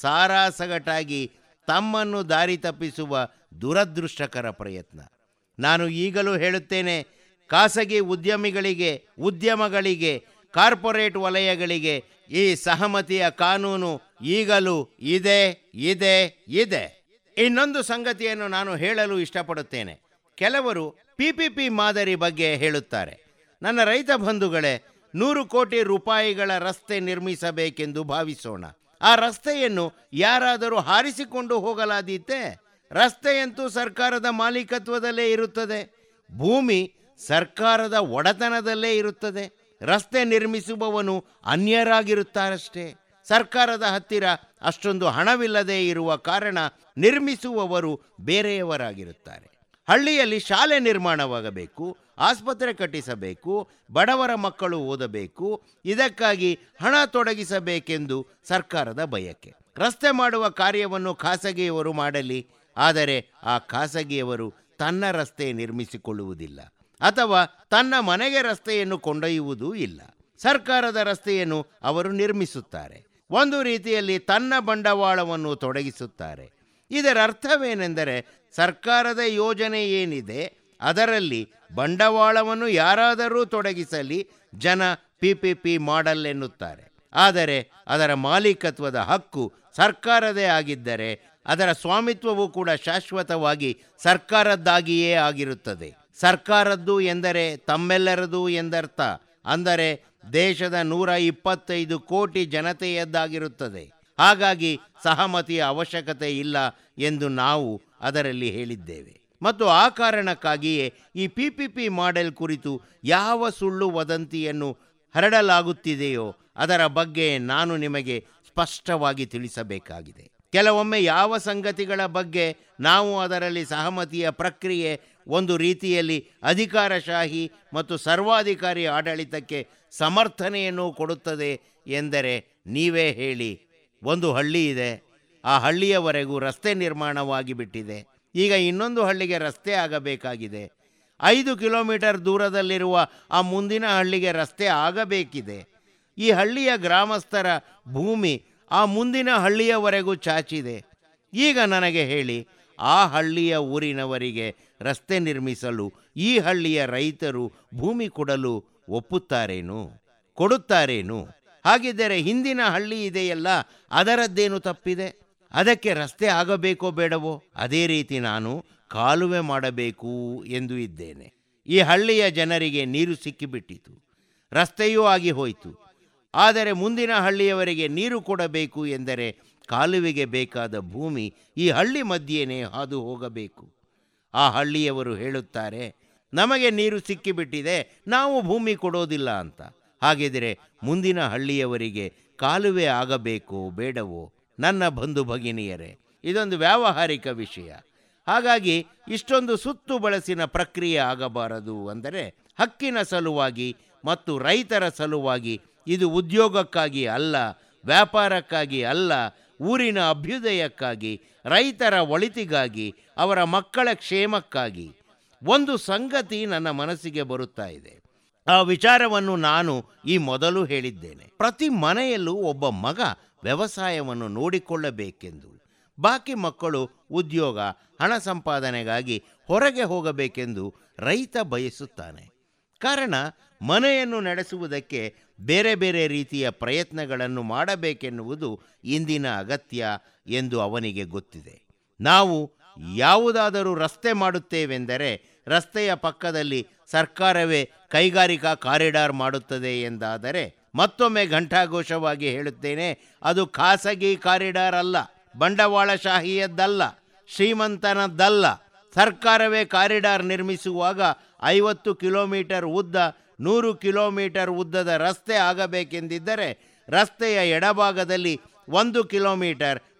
ಸಾರಾಸಗಟಾಗಿ ತಮ್ಮನ್ನು ದಾರಿ ತಪ್ಪಿಸುವ ದುರದೃಷ್ಟಕರ ಪ್ರಯತ್ನ ನಾನು ಈಗಲೂ ಹೇಳುತ್ತೇನೆ ಖಾಸಗಿ ಉದ್ಯಮಿಗಳಿಗೆ ಉದ್ಯಮಗಳಿಗೆ ಕಾರ್ಪೊರೇಟ್ ವಲಯಗಳಿಗೆ ಈ ಸಹಮತಿಯ ಕಾನೂನು ಈಗಲೂ ಇದೆ ಇದೆ ಇದೆ ಇನ್ನೊಂದು ಸಂಗತಿಯನ್ನು ನಾನು ಹೇಳಲು ಇಷ್ಟಪಡುತ್ತೇನೆ ಕೆಲವರು ಪಿ ಪಿ ಪಿ ಮಾದರಿ ಬಗ್ಗೆ ಹೇಳುತ್ತಾರೆ ನನ್ನ ರೈತ ಬಂಧುಗಳೇ ನೂರು ಕೋಟಿ ರೂಪಾಯಿಗಳ ರಸ್ತೆ ನಿರ್ಮಿಸಬೇಕೆಂದು ಭಾವಿಸೋಣ ಆ ರಸ್ತೆಯನ್ನು ಯಾರಾದರೂ ಹಾರಿಸಿಕೊಂಡು ಹೋಗಲಾದೀತೆ ರಸ್ತೆಯಂತೂ ಸರ್ಕಾರದ ಮಾಲೀಕತ್ವದಲ್ಲೇ ಇರುತ್ತದೆ ಭೂಮಿ ಸರ್ಕಾರದ ಒಡೆತನದಲ್ಲೇ ಇರುತ್ತದೆ ರಸ್ತೆ ನಿರ್ಮಿಸುವವನು ಅನ್ಯರಾಗಿರುತ್ತಾರಷ್ಟೇ ಸರ್ಕಾರದ ಹತ್ತಿರ ಅಷ್ಟೊಂದು ಹಣವಿಲ್ಲದೆ ಇರುವ ಕಾರಣ ನಿರ್ಮಿಸುವವರು ಬೇರೆಯವರಾಗಿರುತ್ತಾರೆ ಹಳ್ಳಿಯಲ್ಲಿ ಶಾಲೆ ನಿರ್ಮಾಣವಾಗಬೇಕು ಆಸ್ಪತ್ರೆ ಕಟ್ಟಿಸಬೇಕು ಬಡವರ ಮಕ್ಕಳು ಓದಬೇಕು ಇದಕ್ಕಾಗಿ ಹಣ ತೊಡಗಿಸಬೇಕೆಂದು ಸರ್ಕಾರದ ಬಯಕೆ ರಸ್ತೆ ಮಾಡುವ ಕಾರ್ಯವನ್ನು ಖಾಸಗಿಯವರು ಮಾಡಲಿ ಆದರೆ ಆ ಖಾಸಗಿಯವರು ತನ್ನ ರಸ್ತೆ ನಿರ್ಮಿಸಿಕೊಳ್ಳುವುದಿಲ್ಲ ಅಥವಾ ತನ್ನ ಮನೆಗೆ ರಸ್ತೆಯನ್ನು ಕೊಂಡೊಯ್ಯುವುದೂ ಇಲ್ಲ ಸರ್ಕಾರದ ರಸ್ತೆಯನ್ನು ಅವರು ನಿರ್ಮಿಸುತ್ತಾರೆ ಒಂದು ರೀತಿಯಲ್ಲಿ ತನ್ನ ಬಂಡವಾಳವನ್ನು ತೊಡಗಿಸುತ್ತಾರೆ ಇದರ ಅರ್ಥವೇನೆಂದರೆ ಸರ್ಕಾರದ ಯೋಜನೆ ಏನಿದೆ ಅದರಲ್ಲಿ ಬಂಡವಾಳವನ್ನು ಯಾರಾದರೂ ತೊಡಗಿಸಲಿ ಜನ ಪಿ ಪಿ ಪಿ ಮಾಡಲ್ ಎನ್ನುತ್ತಾರೆ ಆದರೆ ಅದರ ಮಾಲೀಕತ್ವದ ಹಕ್ಕು ಸರ್ಕಾರದೇ ಆಗಿದ್ದರೆ ಅದರ ಸ್ವಾಮಿತ್ವವು ಕೂಡ ಶಾಶ್ವತವಾಗಿ ಸರ್ಕಾರದ್ದಾಗಿಯೇ ಆಗಿರುತ್ತದೆ ಸರ್ಕಾರದ್ದು ಎಂದರೆ ತಮ್ಮೆಲ್ಲರದು ಎಂದರ್ಥ ಅಂದರೆ ದೇಶದ ನೂರ ಇಪ್ಪತ್ತೈದು ಕೋಟಿ ಜನತೆಯದ್ದಾಗಿರುತ್ತದೆ ಹಾಗಾಗಿ ಸಹಮತಿಯ ಅವಶ್ಯಕತೆ ಇಲ್ಲ ಎಂದು ನಾವು ಅದರಲ್ಲಿ ಹೇಳಿದ್ದೇವೆ ಮತ್ತು ಆ ಕಾರಣಕ್ಕಾಗಿಯೇ ಈ ಪಿ ಪಿ ಪಿ ಮಾಡೆಲ್ ಕುರಿತು ಯಾವ ಸುಳ್ಳು ವದಂತಿಯನ್ನು ಹರಡಲಾಗುತ್ತಿದೆಯೋ ಅದರ ಬಗ್ಗೆ ನಾನು ನಿಮಗೆ ಸ್ಪಷ್ಟವಾಗಿ ತಿಳಿಸಬೇಕಾಗಿದೆ ಕೆಲವೊಮ್ಮೆ ಯಾವ ಸಂಗತಿಗಳ ಬಗ್ಗೆ ನಾವು ಅದರಲ್ಲಿ ಸಹಮತಿಯ ಪ್ರಕ್ರಿಯೆ ಒಂದು ರೀತಿಯಲ್ಲಿ ಅಧಿಕಾರಶಾಹಿ ಮತ್ತು ಸರ್ವಾಧಿಕಾರಿ ಆಡಳಿತಕ್ಕೆ ಸಮರ್ಥನೆಯನ್ನು ಕೊಡುತ್ತದೆ ಎಂದರೆ ನೀವೇ ಹೇಳಿ ಒಂದು ಹಳ್ಳಿ ಇದೆ ಆ ಹಳ್ಳಿಯವರೆಗೂ ರಸ್ತೆ ನಿರ್ಮಾಣವಾಗಿ ಬಿಟ್ಟಿದೆ ಈಗ ಇನ್ನೊಂದು ಹಳ್ಳಿಗೆ ರಸ್ತೆ ಆಗಬೇಕಾಗಿದೆ ಐದು ಕಿಲೋಮೀಟರ್ ದೂರದಲ್ಲಿರುವ ಆ ಮುಂದಿನ ಹಳ್ಳಿಗೆ ರಸ್ತೆ ಆಗಬೇಕಿದೆ ಈ ಹಳ್ಳಿಯ ಗ್ರಾಮಸ್ಥರ ಭೂಮಿ ಆ ಮುಂದಿನ ಹಳ್ಳಿಯವರೆಗೂ ಚಾಚಿದೆ ಈಗ ನನಗೆ ಹೇಳಿ ಆ ಹಳ್ಳಿಯ ಊರಿನವರಿಗೆ ರಸ್ತೆ ನಿರ್ಮಿಸಲು ಈ ಹಳ್ಳಿಯ ರೈತರು ಭೂಮಿ ಕೊಡಲು ಒಪ್ಪುತ್ತಾರೇನು ಕೊಡುತ್ತಾರೇನು ಹಾಗಿದ್ದರೆ ಹಿಂದಿನ ಹಳ್ಳಿ ಇದೆಯಲ್ಲ ಅದರದ್ದೇನು ತಪ್ಪಿದೆ ಅದಕ್ಕೆ ರಸ್ತೆ ಆಗಬೇಕೋ ಬೇಡವೋ ಅದೇ ರೀತಿ ನಾನು ಕಾಲುವೆ ಮಾಡಬೇಕು ಎಂದು ಇದ್ದೇನೆ ಈ ಹಳ್ಳಿಯ ಜನರಿಗೆ ನೀರು ಸಿಕ್ಕಿಬಿಟ್ಟಿತು ರಸ್ತೆಯೂ ಆಗಿ ಹೋಯಿತು ಆದರೆ ಮುಂದಿನ ಹಳ್ಳಿಯವರಿಗೆ ನೀರು ಕೊಡಬೇಕು ಎಂದರೆ ಕಾಲುವೆಗೆ ಬೇಕಾದ ಭೂಮಿ ಈ ಹಳ್ಳಿ ಮಧ್ಯೆನೇ ಹಾದು ಹೋಗಬೇಕು ಆ ಹಳ್ಳಿಯವರು ಹೇಳುತ್ತಾರೆ ನಮಗೆ ನೀರು ಸಿಕ್ಕಿಬಿಟ್ಟಿದೆ ನಾವು ಭೂಮಿ ಕೊಡೋದಿಲ್ಲ ಅಂತ ಹಾಗಿದ್ರೆ ಮುಂದಿನ ಹಳ್ಳಿಯವರಿಗೆ ಕಾಲುವೆ ಆಗಬೇಕೋ ಬೇಡವೋ ನನ್ನ ಬಂಧು ಭಗಿನಿಯರೇ ಇದೊಂದು ವ್ಯಾವಹಾರಿಕ ವಿಷಯ ಹಾಗಾಗಿ ಇಷ್ಟೊಂದು ಸುತ್ತು ಬಳಸಿನ ಪ್ರಕ್ರಿಯೆ ಆಗಬಾರದು ಅಂದರೆ ಹಕ್ಕಿನ ಸಲುವಾಗಿ ಮತ್ತು ರೈತರ ಸಲುವಾಗಿ ಇದು ಉದ್ಯೋಗಕ್ಕಾಗಿ ಅಲ್ಲ ವ್ಯಾಪಾರಕ್ಕಾಗಿ ಅಲ್ಲ ಊರಿನ ಅಭ್ಯುದಯಕ್ಕಾಗಿ ರೈತರ ಒಳಿತಿಗಾಗಿ ಅವರ ಮಕ್ಕಳ ಕ್ಷೇಮಕ್ಕಾಗಿ ಒಂದು ಸಂಗತಿ ನನ್ನ ಮನಸ್ಸಿಗೆ ಬರುತ್ತಾ ಇದೆ ಆ ವಿಚಾರವನ್ನು ನಾನು ಈ ಮೊದಲು ಹೇಳಿದ್ದೇನೆ ಪ್ರತಿ ಮನೆಯಲ್ಲೂ ಒಬ್ಬ ಮಗ ವ್ಯವಸಾಯವನ್ನು ನೋಡಿಕೊಳ್ಳಬೇಕೆಂದು ಬಾಕಿ ಮಕ್ಕಳು ಉದ್ಯೋಗ ಹಣ ಸಂಪಾದನೆಗಾಗಿ ಹೊರಗೆ ಹೋಗಬೇಕೆಂದು ರೈತ ಬಯಸುತ್ತಾನೆ ಕಾರಣ ಮನೆಯನ್ನು ನಡೆಸುವುದಕ್ಕೆ ಬೇರೆ ಬೇರೆ ರೀತಿಯ ಪ್ರಯತ್ನಗಳನ್ನು ಮಾಡಬೇಕೆನ್ನುವುದು ಇಂದಿನ ಅಗತ್ಯ ಎಂದು ಅವನಿಗೆ ಗೊತ್ತಿದೆ ನಾವು ಯಾವುದಾದರೂ ರಸ್ತೆ ಮಾಡುತ್ತೇವೆಂದರೆ ರಸ್ತೆಯ ಪಕ್ಕದಲ್ಲಿ ಸರ್ಕಾರವೇ ಕೈಗಾರಿಕಾ ಕಾರಿಡಾರ್ ಮಾಡುತ್ತದೆ ಎಂದಾದರೆ ಮತ್ತೊಮ್ಮೆ ಘಂಟಾಘೋಷವಾಗಿ ಹೇಳುತ್ತೇನೆ ಅದು ಖಾಸಗಿ ಕಾರಿಡಾರ್ ಅಲ್ಲ ಬಂಡವಾಳಶಾಹಿಯದ್ದಲ್ಲ ಶ್ರೀಮಂತನದ್ದಲ್ಲ ಸರ್ಕಾರವೇ ಕಾರಿಡಾರ್ ನಿರ್ಮಿಸುವಾಗ ಐವತ್ತು ಕಿಲೋಮೀಟರ್ ಉದ್ದ ನೂರು ಕಿಲೋಮೀಟರ್ ಉದ್ದದ ರಸ್ತೆ ಆಗಬೇಕೆಂದಿದ್ದರೆ ರಸ್ತೆಯ ಎಡಭಾಗದಲ್ಲಿ ಒಂದು ಕಿಲೋಮೀಟರ್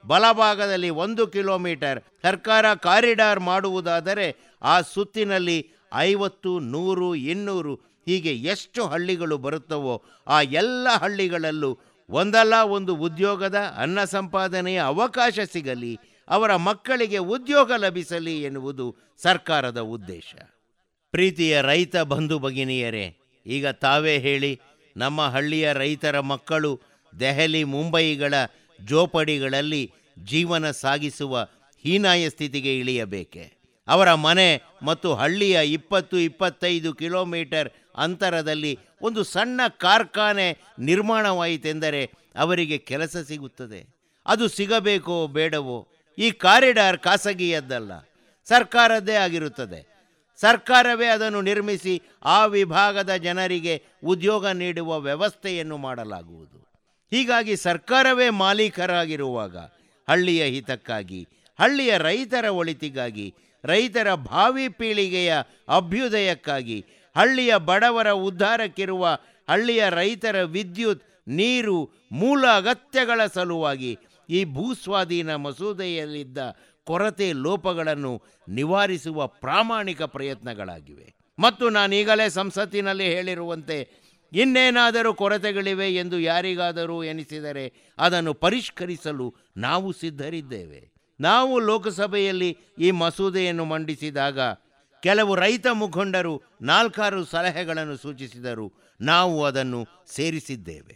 ಬಲಭಾಗದಲ್ಲಿ ಒಂದು ಕಿಲೋಮೀಟರ್ ಸರ್ಕಾರ ಕಾರಿಡಾರ್ ಮಾಡುವುದಾದರೆ ಆ ಸುತ್ತಿನಲ್ಲಿ ಐವತ್ತು ನೂರು ಇನ್ನೂರು ಹೀಗೆ ಎಷ್ಟು ಹಳ್ಳಿಗಳು ಬರುತ್ತವೋ ಆ ಎಲ್ಲ ಹಳ್ಳಿಗಳಲ್ಲೂ ಒಂದಲ್ಲ ಒಂದು ಉದ್ಯೋಗದ ಅನ್ನ ಸಂಪಾದನೆಯ ಅವಕಾಶ ಸಿಗಲಿ ಅವರ ಮಕ್ಕಳಿಗೆ ಉದ್ಯೋಗ ಲಭಿಸಲಿ ಎನ್ನುವುದು ಸರ್ಕಾರದ ಉದ್ದೇಶ ಪ್ರೀತಿಯ ರೈತ ಬಂಧು ಭಗಿನಿಯರೇ ಈಗ ತಾವೇ ಹೇಳಿ ನಮ್ಮ ಹಳ್ಳಿಯ ರೈತರ ಮಕ್ಕಳು ದೆಹಲಿ ಮುಂಬಯಿಗಳ ಜೋಪಡಿಗಳಲ್ಲಿ ಜೀವನ ಸಾಗಿಸುವ ಹೀನಾಯ ಸ್ಥಿತಿಗೆ ಇಳಿಯಬೇಕೆ ಅವರ ಮನೆ ಮತ್ತು ಹಳ್ಳಿಯ ಇಪ್ಪತ್ತು ಇಪ್ಪತ್ತೈದು ಕಿಲೋಮೀಟರ್ ಅಂತರದಲ್ಲಿ ಒಂದು ಸಣ್ಣ ಕಾರ್ಖಾನೆ ನಿರ್ಮಾಣವಾಯಿತೆಂದರೆ ಅವರಿಗೆ ಕೆಲಸ ಸಿಗುತ್ತದೆ ಅದು ಸಿಗಬೇಕೋ ಬೇಡವೋ ಈ ಕಾರಿಡಾರ್ ಖಾಸಗಿಯದ್ದಲ್ಲ ಸರ್ಕಾರದ್ದೇ ಆಗಿರುತ್ತದೆ ಸರ್ಕಾರವೇ ಅದನ್ನು ನಿರ್ಮಿಸಿ ಆ ವಿಭಾಗದ ಜನರಿಗೆ ಉದ್ಯೋಗ ನೀಡುವ ವ್ಯವಸ್ಥೆಯನ್ನು ಮಾಡಲಾಗುವುದು ಹೀಗಾಗಿ ಸರ್ಕಾರವೇ ಮಾಲೀಕರಾಗಿರುವಾಗ ಹಳ್ಳಿಯ ಹಿತಕ್ಕಾಗಿ ಹಳ್ಳಿಯ ರೈತರ ಒಳಿತಿಗಾಗಿ ರೈತರ ಭಾವಿ ಪೀಳಿಗೆಯ ಅಭ್ಯುದಯಕ್ಕಾಗಿ ಹಳ್ಳಿಯ ಬಡವರ ಉದ್ಧಾರಕ್ಕಿರುವ ಹಳ್ಳಿಯ ರೈತರ ವಿದ್ಯುತ್ ನೀರು ಮೂಲ ಅಗತ್ಯಗಳ ಸಲುವಾಗಿ ಈ ಭೂಸ್ವಾಧೀನ ಮಸೂದೆಯಲ್ಲಿದ್ದ ಕೊರತೆ ಲೋಪಗಳನ್ನು ನಿವಾರಿಸುವ ಪ್ರಾಮಾಣಿಕ ಪ್ರಯತ್ನಗಳಾಗಿವೆ ಮತ್ತು ನಾನೀಗಲೇ ಸಂಸತ್ತಿನಲ್ಲಿ ಹೇಳಿರುವಂತೆ ಇನ್ನೇನಾದರೂ ಕೊರತೆಗಳಿವೆ ಎಂದು ಯಾರಿಗಾದರೂ ಎನಿಸಿದರೆ ಅದನ್ನು ಪರಿಷ್ಕರಿಸಲು ನಾವು ಸಿದ್ಧರಿದ್ದೇವೆ ನಾವು ಲೋಕಸಭೆಯಲ್ಲಿ ಈ ಮಸೂದೆಯನ್ನು ಮಂಡಿಸಿದಾಗ ಕೆಲವು ರೈತ ಮುಖಂಡರು ನಾಲ್ಕಾರು ಸಲಹೆಗಳನ್ನು ಸೂಚಿಸಿದರು ನಾವು ಅದನ್ನು ಸೇರಿಸಿದ್ದೇವೆ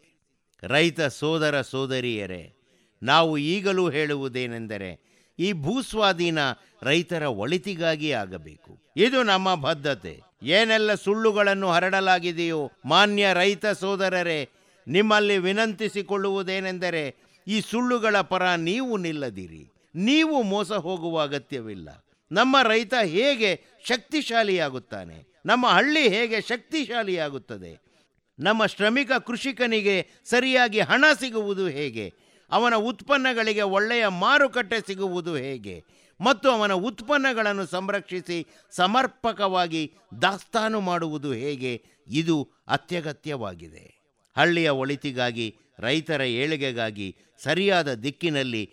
ರೈತ ಸೋದರ ಸೋದರಿಯರೇ ನಾವು ಈಗಲೂ ಹೇಳುವುದೇನೆಂದರೆ ಈ ಭೂಸ್ವಾಧೀನ ರೈತರ ಒಳಿತಿಗಾಗಿ ಆಗಬೇಕು ಇದು ನಮ್ಮ ಬದ್ಧತೆ ಏನೆಲ್ಲ ಸುಳ್ಳುಗಳನ್ನು ಹರಡಲಾಗಿದೆಯೋ ಮಾನ್ಯ ರೈತ ಸೋದರರೇ ನಿಮ್ಮಲ್ಲಿ ವಿನಂತಿಸಿಕೊಳ್ಳುವುದೇನೆಂದರೆ ಈ ಸುಳ್ಳುಗಳ ಪರ ನೀವು ನಿಲ್ಲದಿರಿ ನೀವು ಮೋಸ ಹೋಗುವ ಅಗತ್ಯವಿಲ್ಲ ನಮ್ಮ ರೈತ ಹೇಗೆ ಶಕ್ತಿಶಾಲಿಯಾಗುತ್ತಾನೆ ನಮ್ಮ ಹಳ್ಳಿ ಹೇಗೆ ಶಕ್ತಿಶಾಲಿಯಾಗುತ್ತದೆ ನಮ್ಮ ಶ್ರಮಿಕ ಕೃಷಿಕನಿಗೆ ಸರಿಯಾಗಿ ಹಣ ಸಿಗುವುದು ಹೇಗೆ ಅವನ ಉತ್ಪನ್ನಗಳಿಗೆ ಒಳ್ಳೆಯ ಮಾರುಕಟ್ಟೆ ಸಿಗುವುದು ಹೇಗೆ ಮತ್ತು ಅವನ ಉತ್ಪನ್ನಗಳನ್ನು ಸಂರಕ್ಷಿಸಿ ಸಮರ್ಪಕವಾಗಿ ದಾಸ್ತಾನು ಮಾಡುವುದು ಹೇಗೆ ಇದು ಅತ್ಯಗತ್ಯವಾಗಿದೆ ಹಳ್ಳಿಯ ಒಳಿತಿಗಾಗಿ ರೈತರ ಏಳಿಗೆಗಾಗಿ ಸರಿಯಾದ ದಿಕ್ಕಿನಲ್ಲಿ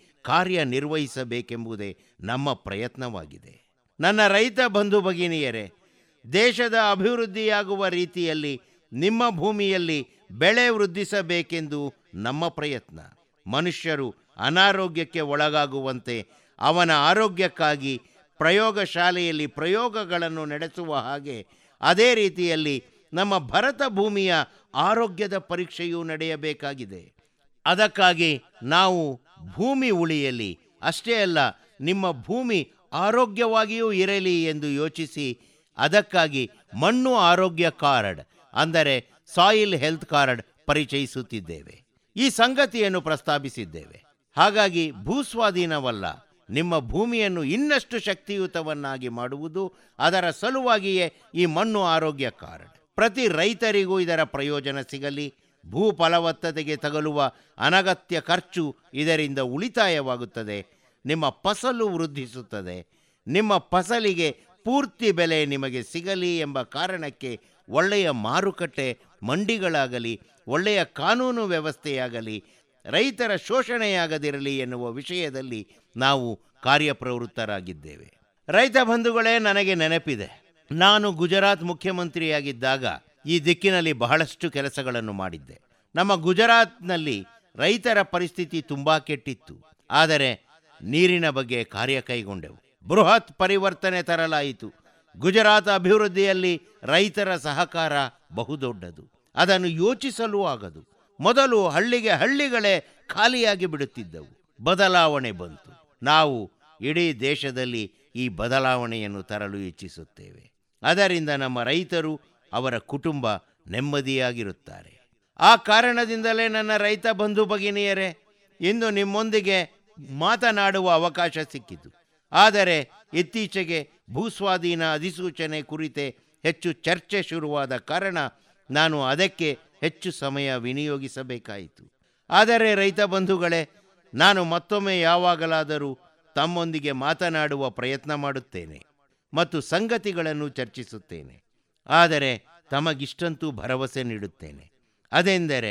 ಕಾರ್ಯನಿರ್ವಹಿಸಬೇಕೆಂಬುದೇ ನಮ್ಮ ಪ್ರಯತ್ನವಾಗಿದೆ ನನ್ನ ರೈತ ಬಂಧು ಭಗಿನಿಯರೇ ದೇಶದ ಅಭಿವೃದ್ಧಿಯಾಗುವ ರೀತಿಯಲ್ಲಿ ನಿಮ್ಮ ಭೂಮಿಯಲ್ಲಿ ಬೆಳೆ ವೃದ್ಧಿಸಬೇಕೆಂದು ನಮ್ಮ ಪ್ರಯತ್ನ ಮನುಷ್ಯರು ಅನಾರೋಗ್ಯಕ್ಕೆ ಒಳಗಾಗುವಂತೆ ಅವನ ಆರೋಗ್ಯಕ್ಕಾಗಿ ಪ್ರಯೋಗಶಾಲೆಯಲ್ಲಿ ಪ್ರಯೋಗಗಳನ್ನು ನಡೆಸುವ ಹಾಗೆ ಅದೇ ರೀತಿಯಲ್ಲಿ ನಮ್ಮ ಭರತ ಭೂಮಿಯ ಆರೋಗ್ಯದ ಪರೀಕ್ಷೆಯೂ ನಡೆಯಬೇಕಾಗಿದೆ ಅದಕ್ಕಾಗಿ ನಾವು ಭೂಮಿ ಉಳಿಯಲಿ ಅಷ್ಟೇ ಅಲ್ಲ ನಿಮ್ಮ ಭೂಮಿ ಆರೋಗ್ಯವಾಗಿಯೂ ಇರಲಿ ಎಂದು ಯೋಚಿಸಿ ಅದಕ್ಕಾಗಿ ಮಣ್ಣು ಆರೋಗ್ಯ ಕಾರ್ಡ್ ಅಂದರೆ ಸಾಯಿಲ್ ಹೆಲ್ತ್ ಕಾರ್ಡ್ ಪರಿಚಯಿಸುತ್ತಿದ್ದೇವೆ ಈ ಸಂಗತಿಯನ್ನು ಪ್ರಸ್ತಾಪಿಸಿದ್ದೇವೆ ಹಾಗಾಗಿ ಭೂಸ್ವಾಧೀನವಲ್ಲ ನಿಮ್ಮ ಭೂಮಿಯನ್ನು ಇನ್ನಷ್ಟು ಶಕ್ತಿಯುತವನ್ನಾಗಿ ಮಾಡುವುದು ಅದರ ಸಲುವಾಗಿಯೇ ಈ ಮಣ್ಣು ಆರೋಗ್ಯ ಕಾರ್ಡ್ ಪ್ರತಿ ರೈತರಿಗೂ ಇದರ ಪ್ರಯೋಜನ ಸಿಗಲಿ ಭೂ ಫಲವತ್ತತೆಗೆ ತಗಲುವ ಅನಗತ್ಯ ಖರ್ಚು ಇದರಿಂದ ಉಳಿತಾಯವಾಗುತ್ತದೆ ನಿಮ್ಮ ಫಸಲು ವೃದ್ಧಿಸುತ್ತದೆ ನಿಮ್ಮ ಫಸಲಿಗೆ ಪೂರ್ತಿ ಬೆಲೆ ನಿಮಗೆ ಸಿಗಲಿ ಎಂಬ ಕಾರಣಕ್ಕೆ ಒಳ್ಳೆಯ ಮಾರುಕಟ್ಟೆ ಮಂಡಿಗಳಾಗಲಿ ಒಳ್ಳೆಯ ಕಾನೂನು ವ್ಯವಸ್ಥೆಯಾಗಲಿ ರೈತರ ಶೋಷಣೆಯಾಗದಿರಲಿ ಎನ್ನುವ ವಿಷಯದಲ್ಲಿ ನಾವು ಕಾರ್ಯಪ್ರವೃತ್ತರಾಗಿದ್ದೇವೆ ರೈತ ಬಂಧುಗಳೇ ನನಗೆ ನೆನಪಿದೆ ನಾನು ಗುಜರಾತ್ ಮುಖ್ಯಮಂತ್ರಿಯಾಗಿದ್ದಾಗ ಈ ದಿಕ್ಕಿನಲ್ಲಿ ಬಹಳಷ್ಟು ಕೆಲಸಗಳನ್ನು ಮಾಡಿದ್ದೆ ನಮ್ಮ ಗುಜರಾತ್ನಲ್ಲಿ ರೈತರ ಪರಿಸ್ಥಿತಿ ತುಂಬ ಕೆಟ್ಟಿತ್ತು ಆದರೆ ನೀರಿನ ಬಗ್ಗೆ ಕಾರ್ಯ ಕೈಗೊಂಡೆವು ಬೃಹತ್ ಪರಿವರ್ತನೆ ತರಲಾಯಿತು ಗುಜರಾತ್ ಅಭಿವೃದ್ಧಿಯಲ್ಲಿ ರೈತರ ಸಹಕಾರ ಬಹುದೊಡ್ಡದು ಅದನ್ನು ಯೋಚಿಸಲೂ ಆಗದು ಮೊದಲು ಹಳ್ಳಿಗೆ ಹಳ್ಳಿಗಳೇ ಖಾಲಿಯಾಗಿ ಬಿಡುತ್ತಿದ್ದವು ಬದಲಾವಣೆ ಬಂತು ನಾವು ಇಡೀ ದೇಶದಲ್ಲಿ ಈ ಬದಲಾವಣೆಯನ್ನು ತರಲು ಇಚ್ಛಿಸುತ್ತೇವೆ ಅದರಿಂದ ನಮ್ಮ ರೈತರು ಅವರ ಕುಟುಂಬ ನೆಮ್ಮದಿಯಾಗಿರುತ್ತಾರೆ ಆ ಕಾರಣದಿಂದಲೇ ನನ್ನ ರೈತ ಬಂಧು ಭಗಿನಿಯರೇ ಇಂದು ನಿಮ್ಮೊಂದಿಗೆ ಮಾತನಾಡುವ ಅವಕಾಶ ಸಿಕ್ಕಿತು ಆದರೆ ಇತ್ತೀಚೆಗೆ ಭೂಸ್ವಾಧೀನ ಅಧಿಸೂಚನೆ ಕುರಿತೆ ಹೆಚ್ಚು ಚರ್ಚೆ ಶುರುವಾದ ಕಾರಣ ನಾನು ಅದಕ್ಕೆ ಹೆಚ್ಚು ಸಮಯ ವಿನಿಯೋಗಿಸಬೇಕಾಯಿತು ಆದರೆ ರೈತ ಬಂಧುಗಳೇ ನಾನು ಮತ್ತೊಮ್ಮೆ ಯಾವಾಗಲಾದರೂ ತಮ್ಮೊಂದಿಗೆ ಮಾತನಾಡುವ ಪ್ರಯತ್ನ ಮಾಡುತ್ತೇನೆ ಮತ್ತು ಸಂಗತಿಗಳನ್ನು ಚರ್ಚಿಸುತ್ತೇನೆ ಆದರೆ ತಮಗಿಷ್ಟಂತೂ ಭರವಸೆ ನೀಡುತ್ತೇನೆ ಅದೆಂದರೆ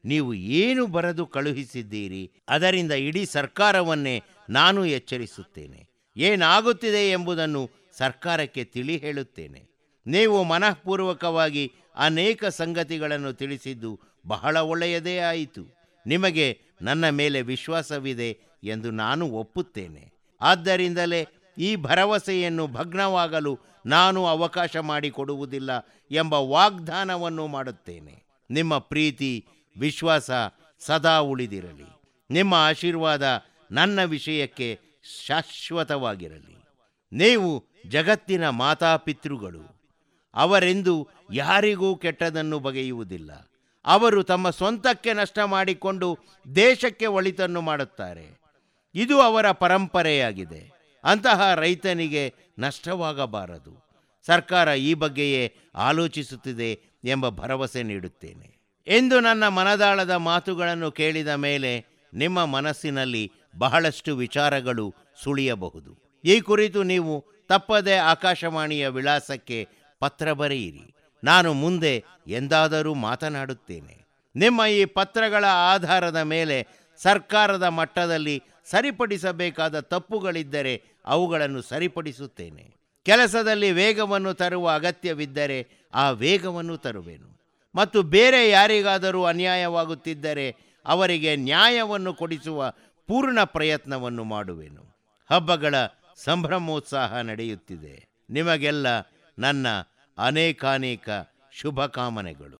ನೀವು ಏನು ಬರೆದು ಕಳುಹಿಸಿದ್ದೀರಿ ಅದರಿಂದ ಇಡೀ ಸರ್ಕಾರವನ್ನೇ ನಾನು ಎಚ್ಚರಿಸುತ್ತೇನೆ ಏನಾಗುತ್ತಿದೆ ಎಂಬುದನ್ನು ಸರ್ಕಾರಕ್ಕೆ ತಿಳಿ ಹೇಳುತ್ತೇನೆ ನೀವು ಮನಃಪೂರ್ವಕವಾಗಿ ಅನೇಕ ಸಂಗತಿಗಳನ್ನು ತಿಳಿಸಿದ್ದು ಬಹಳ ಒಳ್ಳೆಯದೇ ಆಯಿತು ನಿಮಗೆ ನನ್ನ ಮೇಲೆ ವಿಶ್ವಾಸವಿದೆ ಎಂದು ನಾನು ಒಪ್ಪುತ್ತೇನೆ ಆದ್ದರಿಂದಲೇ ಈ ಭರವಸೆಯನ್ನು ಭಗ್ನವಾಗಲು ನಾನು ಅವಕಾಶ ಮಾಡಿಕೊಡುವುದಿಲ್ಲ ಎಂಬ ವಾಗ್ದಾನವನ್ನು ಮಾಡುತ್ತೇನೆ ನಿಮ್ಮ ಪ್ರೀತಿ ವಿಶ್ವಾಸ ಸದಾ ಉಳಿದಿರಲಿ ನಿಮ್ಮ ಆಶೀರ್ವಾದ ನನ್ನ ವಿಷಯಕ್ಕೆ ಶಾಶ್ವತವಾಗಿರಲಿ ನೀವು ಜಗತ್ತಿನ ಮಾತಾಪಿತೃಗಳು ಅವರೆಂದು ಯಾರಿಗೂ ಕೆಟ್ಟದನ್ನು ಬಗೆಯುವುದಿಲ್ಲ ಅವರು ತಮ್ಮ ಸ್ವಂತಕ್ಕೆ ನಷ್ಟ ಮಾಡಿಕೊಂಡು ದೇಶಕ್ಕೆ ಒಳಿತನ್ನು ಮಾಡುತ್ತಾರೆ ಇದು ಅವರ ಪರಂಪರೆಯಾಗಿದೆ ಅಂತಹ ರೈತನಿಗೆ ನಷ್ಟವಾಗಬಾರದು ಸರ್ಕಾರ ಈ ಬಗ್ಗೆಯೇ ಆಲೋಚಿಸುತ್ತಿದೆ ಎಂಬ ಭರವಸೆ ನೀಡುತ್ತೇನೆ ಎಂದು ನನ್ನ ಮನದಾಳದ ಮಾತುಗಳನ್ನು ಕೇಳಿದ ಮೇಲೆ ನಿಮ್ಮ ಮನಸ್ಸಿನಲ್ಲಿ ಬಹಳಷ್ಟು ವಿಚಾರಗಳು ಸುಳಿಯಬಹುದು ಈ ಕುರಿತು ನೀವು ತಪ್ಪದೆ ಆಕಾಶವಾಣಿಯ ವಿಳಾಸಕ್ಕೆ ಪತ್ರ ಬರೆಯಿರಿ ನಾನು ಮುಂದೆ ಎಂದಾದರೂ ಮಾತನಾಡುತ್ತೇನೆ ನಿಮ್ಮ ಈ ಪತ್ರಗಳ ಆಧಾರದ ಮೇಲೆ ಸರ್ಕಾರದ ಮಟ್ಟದಲ್ಲಿ ಸರಿಪಡಿಸಬೇಕಾದ ತಪ್ಪುಗಳಿದ್ದರೆ ಅವುಗಳನ್ನು ಸರಿಪಡಿಸುತ್ತೇನೆ ಕೆಲಸದಲ್ಲಿ ವೇಗವನ್ನು ತರುವ ಅಗತ್ಯವಿದ್ದರೆ ಆ ವೇಗವನ್ನು ತರುವೆನು ಮತ್ತು ಬೇರೆ ಯಾರಿಗಾದರೂ ಅನ್ಯಾಯವಾಗುತ್ತಿದ್ದರೆ ಅವರಿಗೆ ನ್ಯಾಯವನ್ನು ಕೊಡಿಸುವ ಪೂರ್ಣ ಪ್ರಯತ್ನವನ್ನು ಮಾಡುವೆನು ಹಬ್ಬಗಳ ಸಂಭ್ರಮೋತ್ಸಾಹ ನಡೆಯುತ್ತಿದೆ ನಿಮಗೆಲ್ಲ ನನ್ನ ಅನೇಕಾನೇಕ ಶುಭಕಾಮನೆಗಳು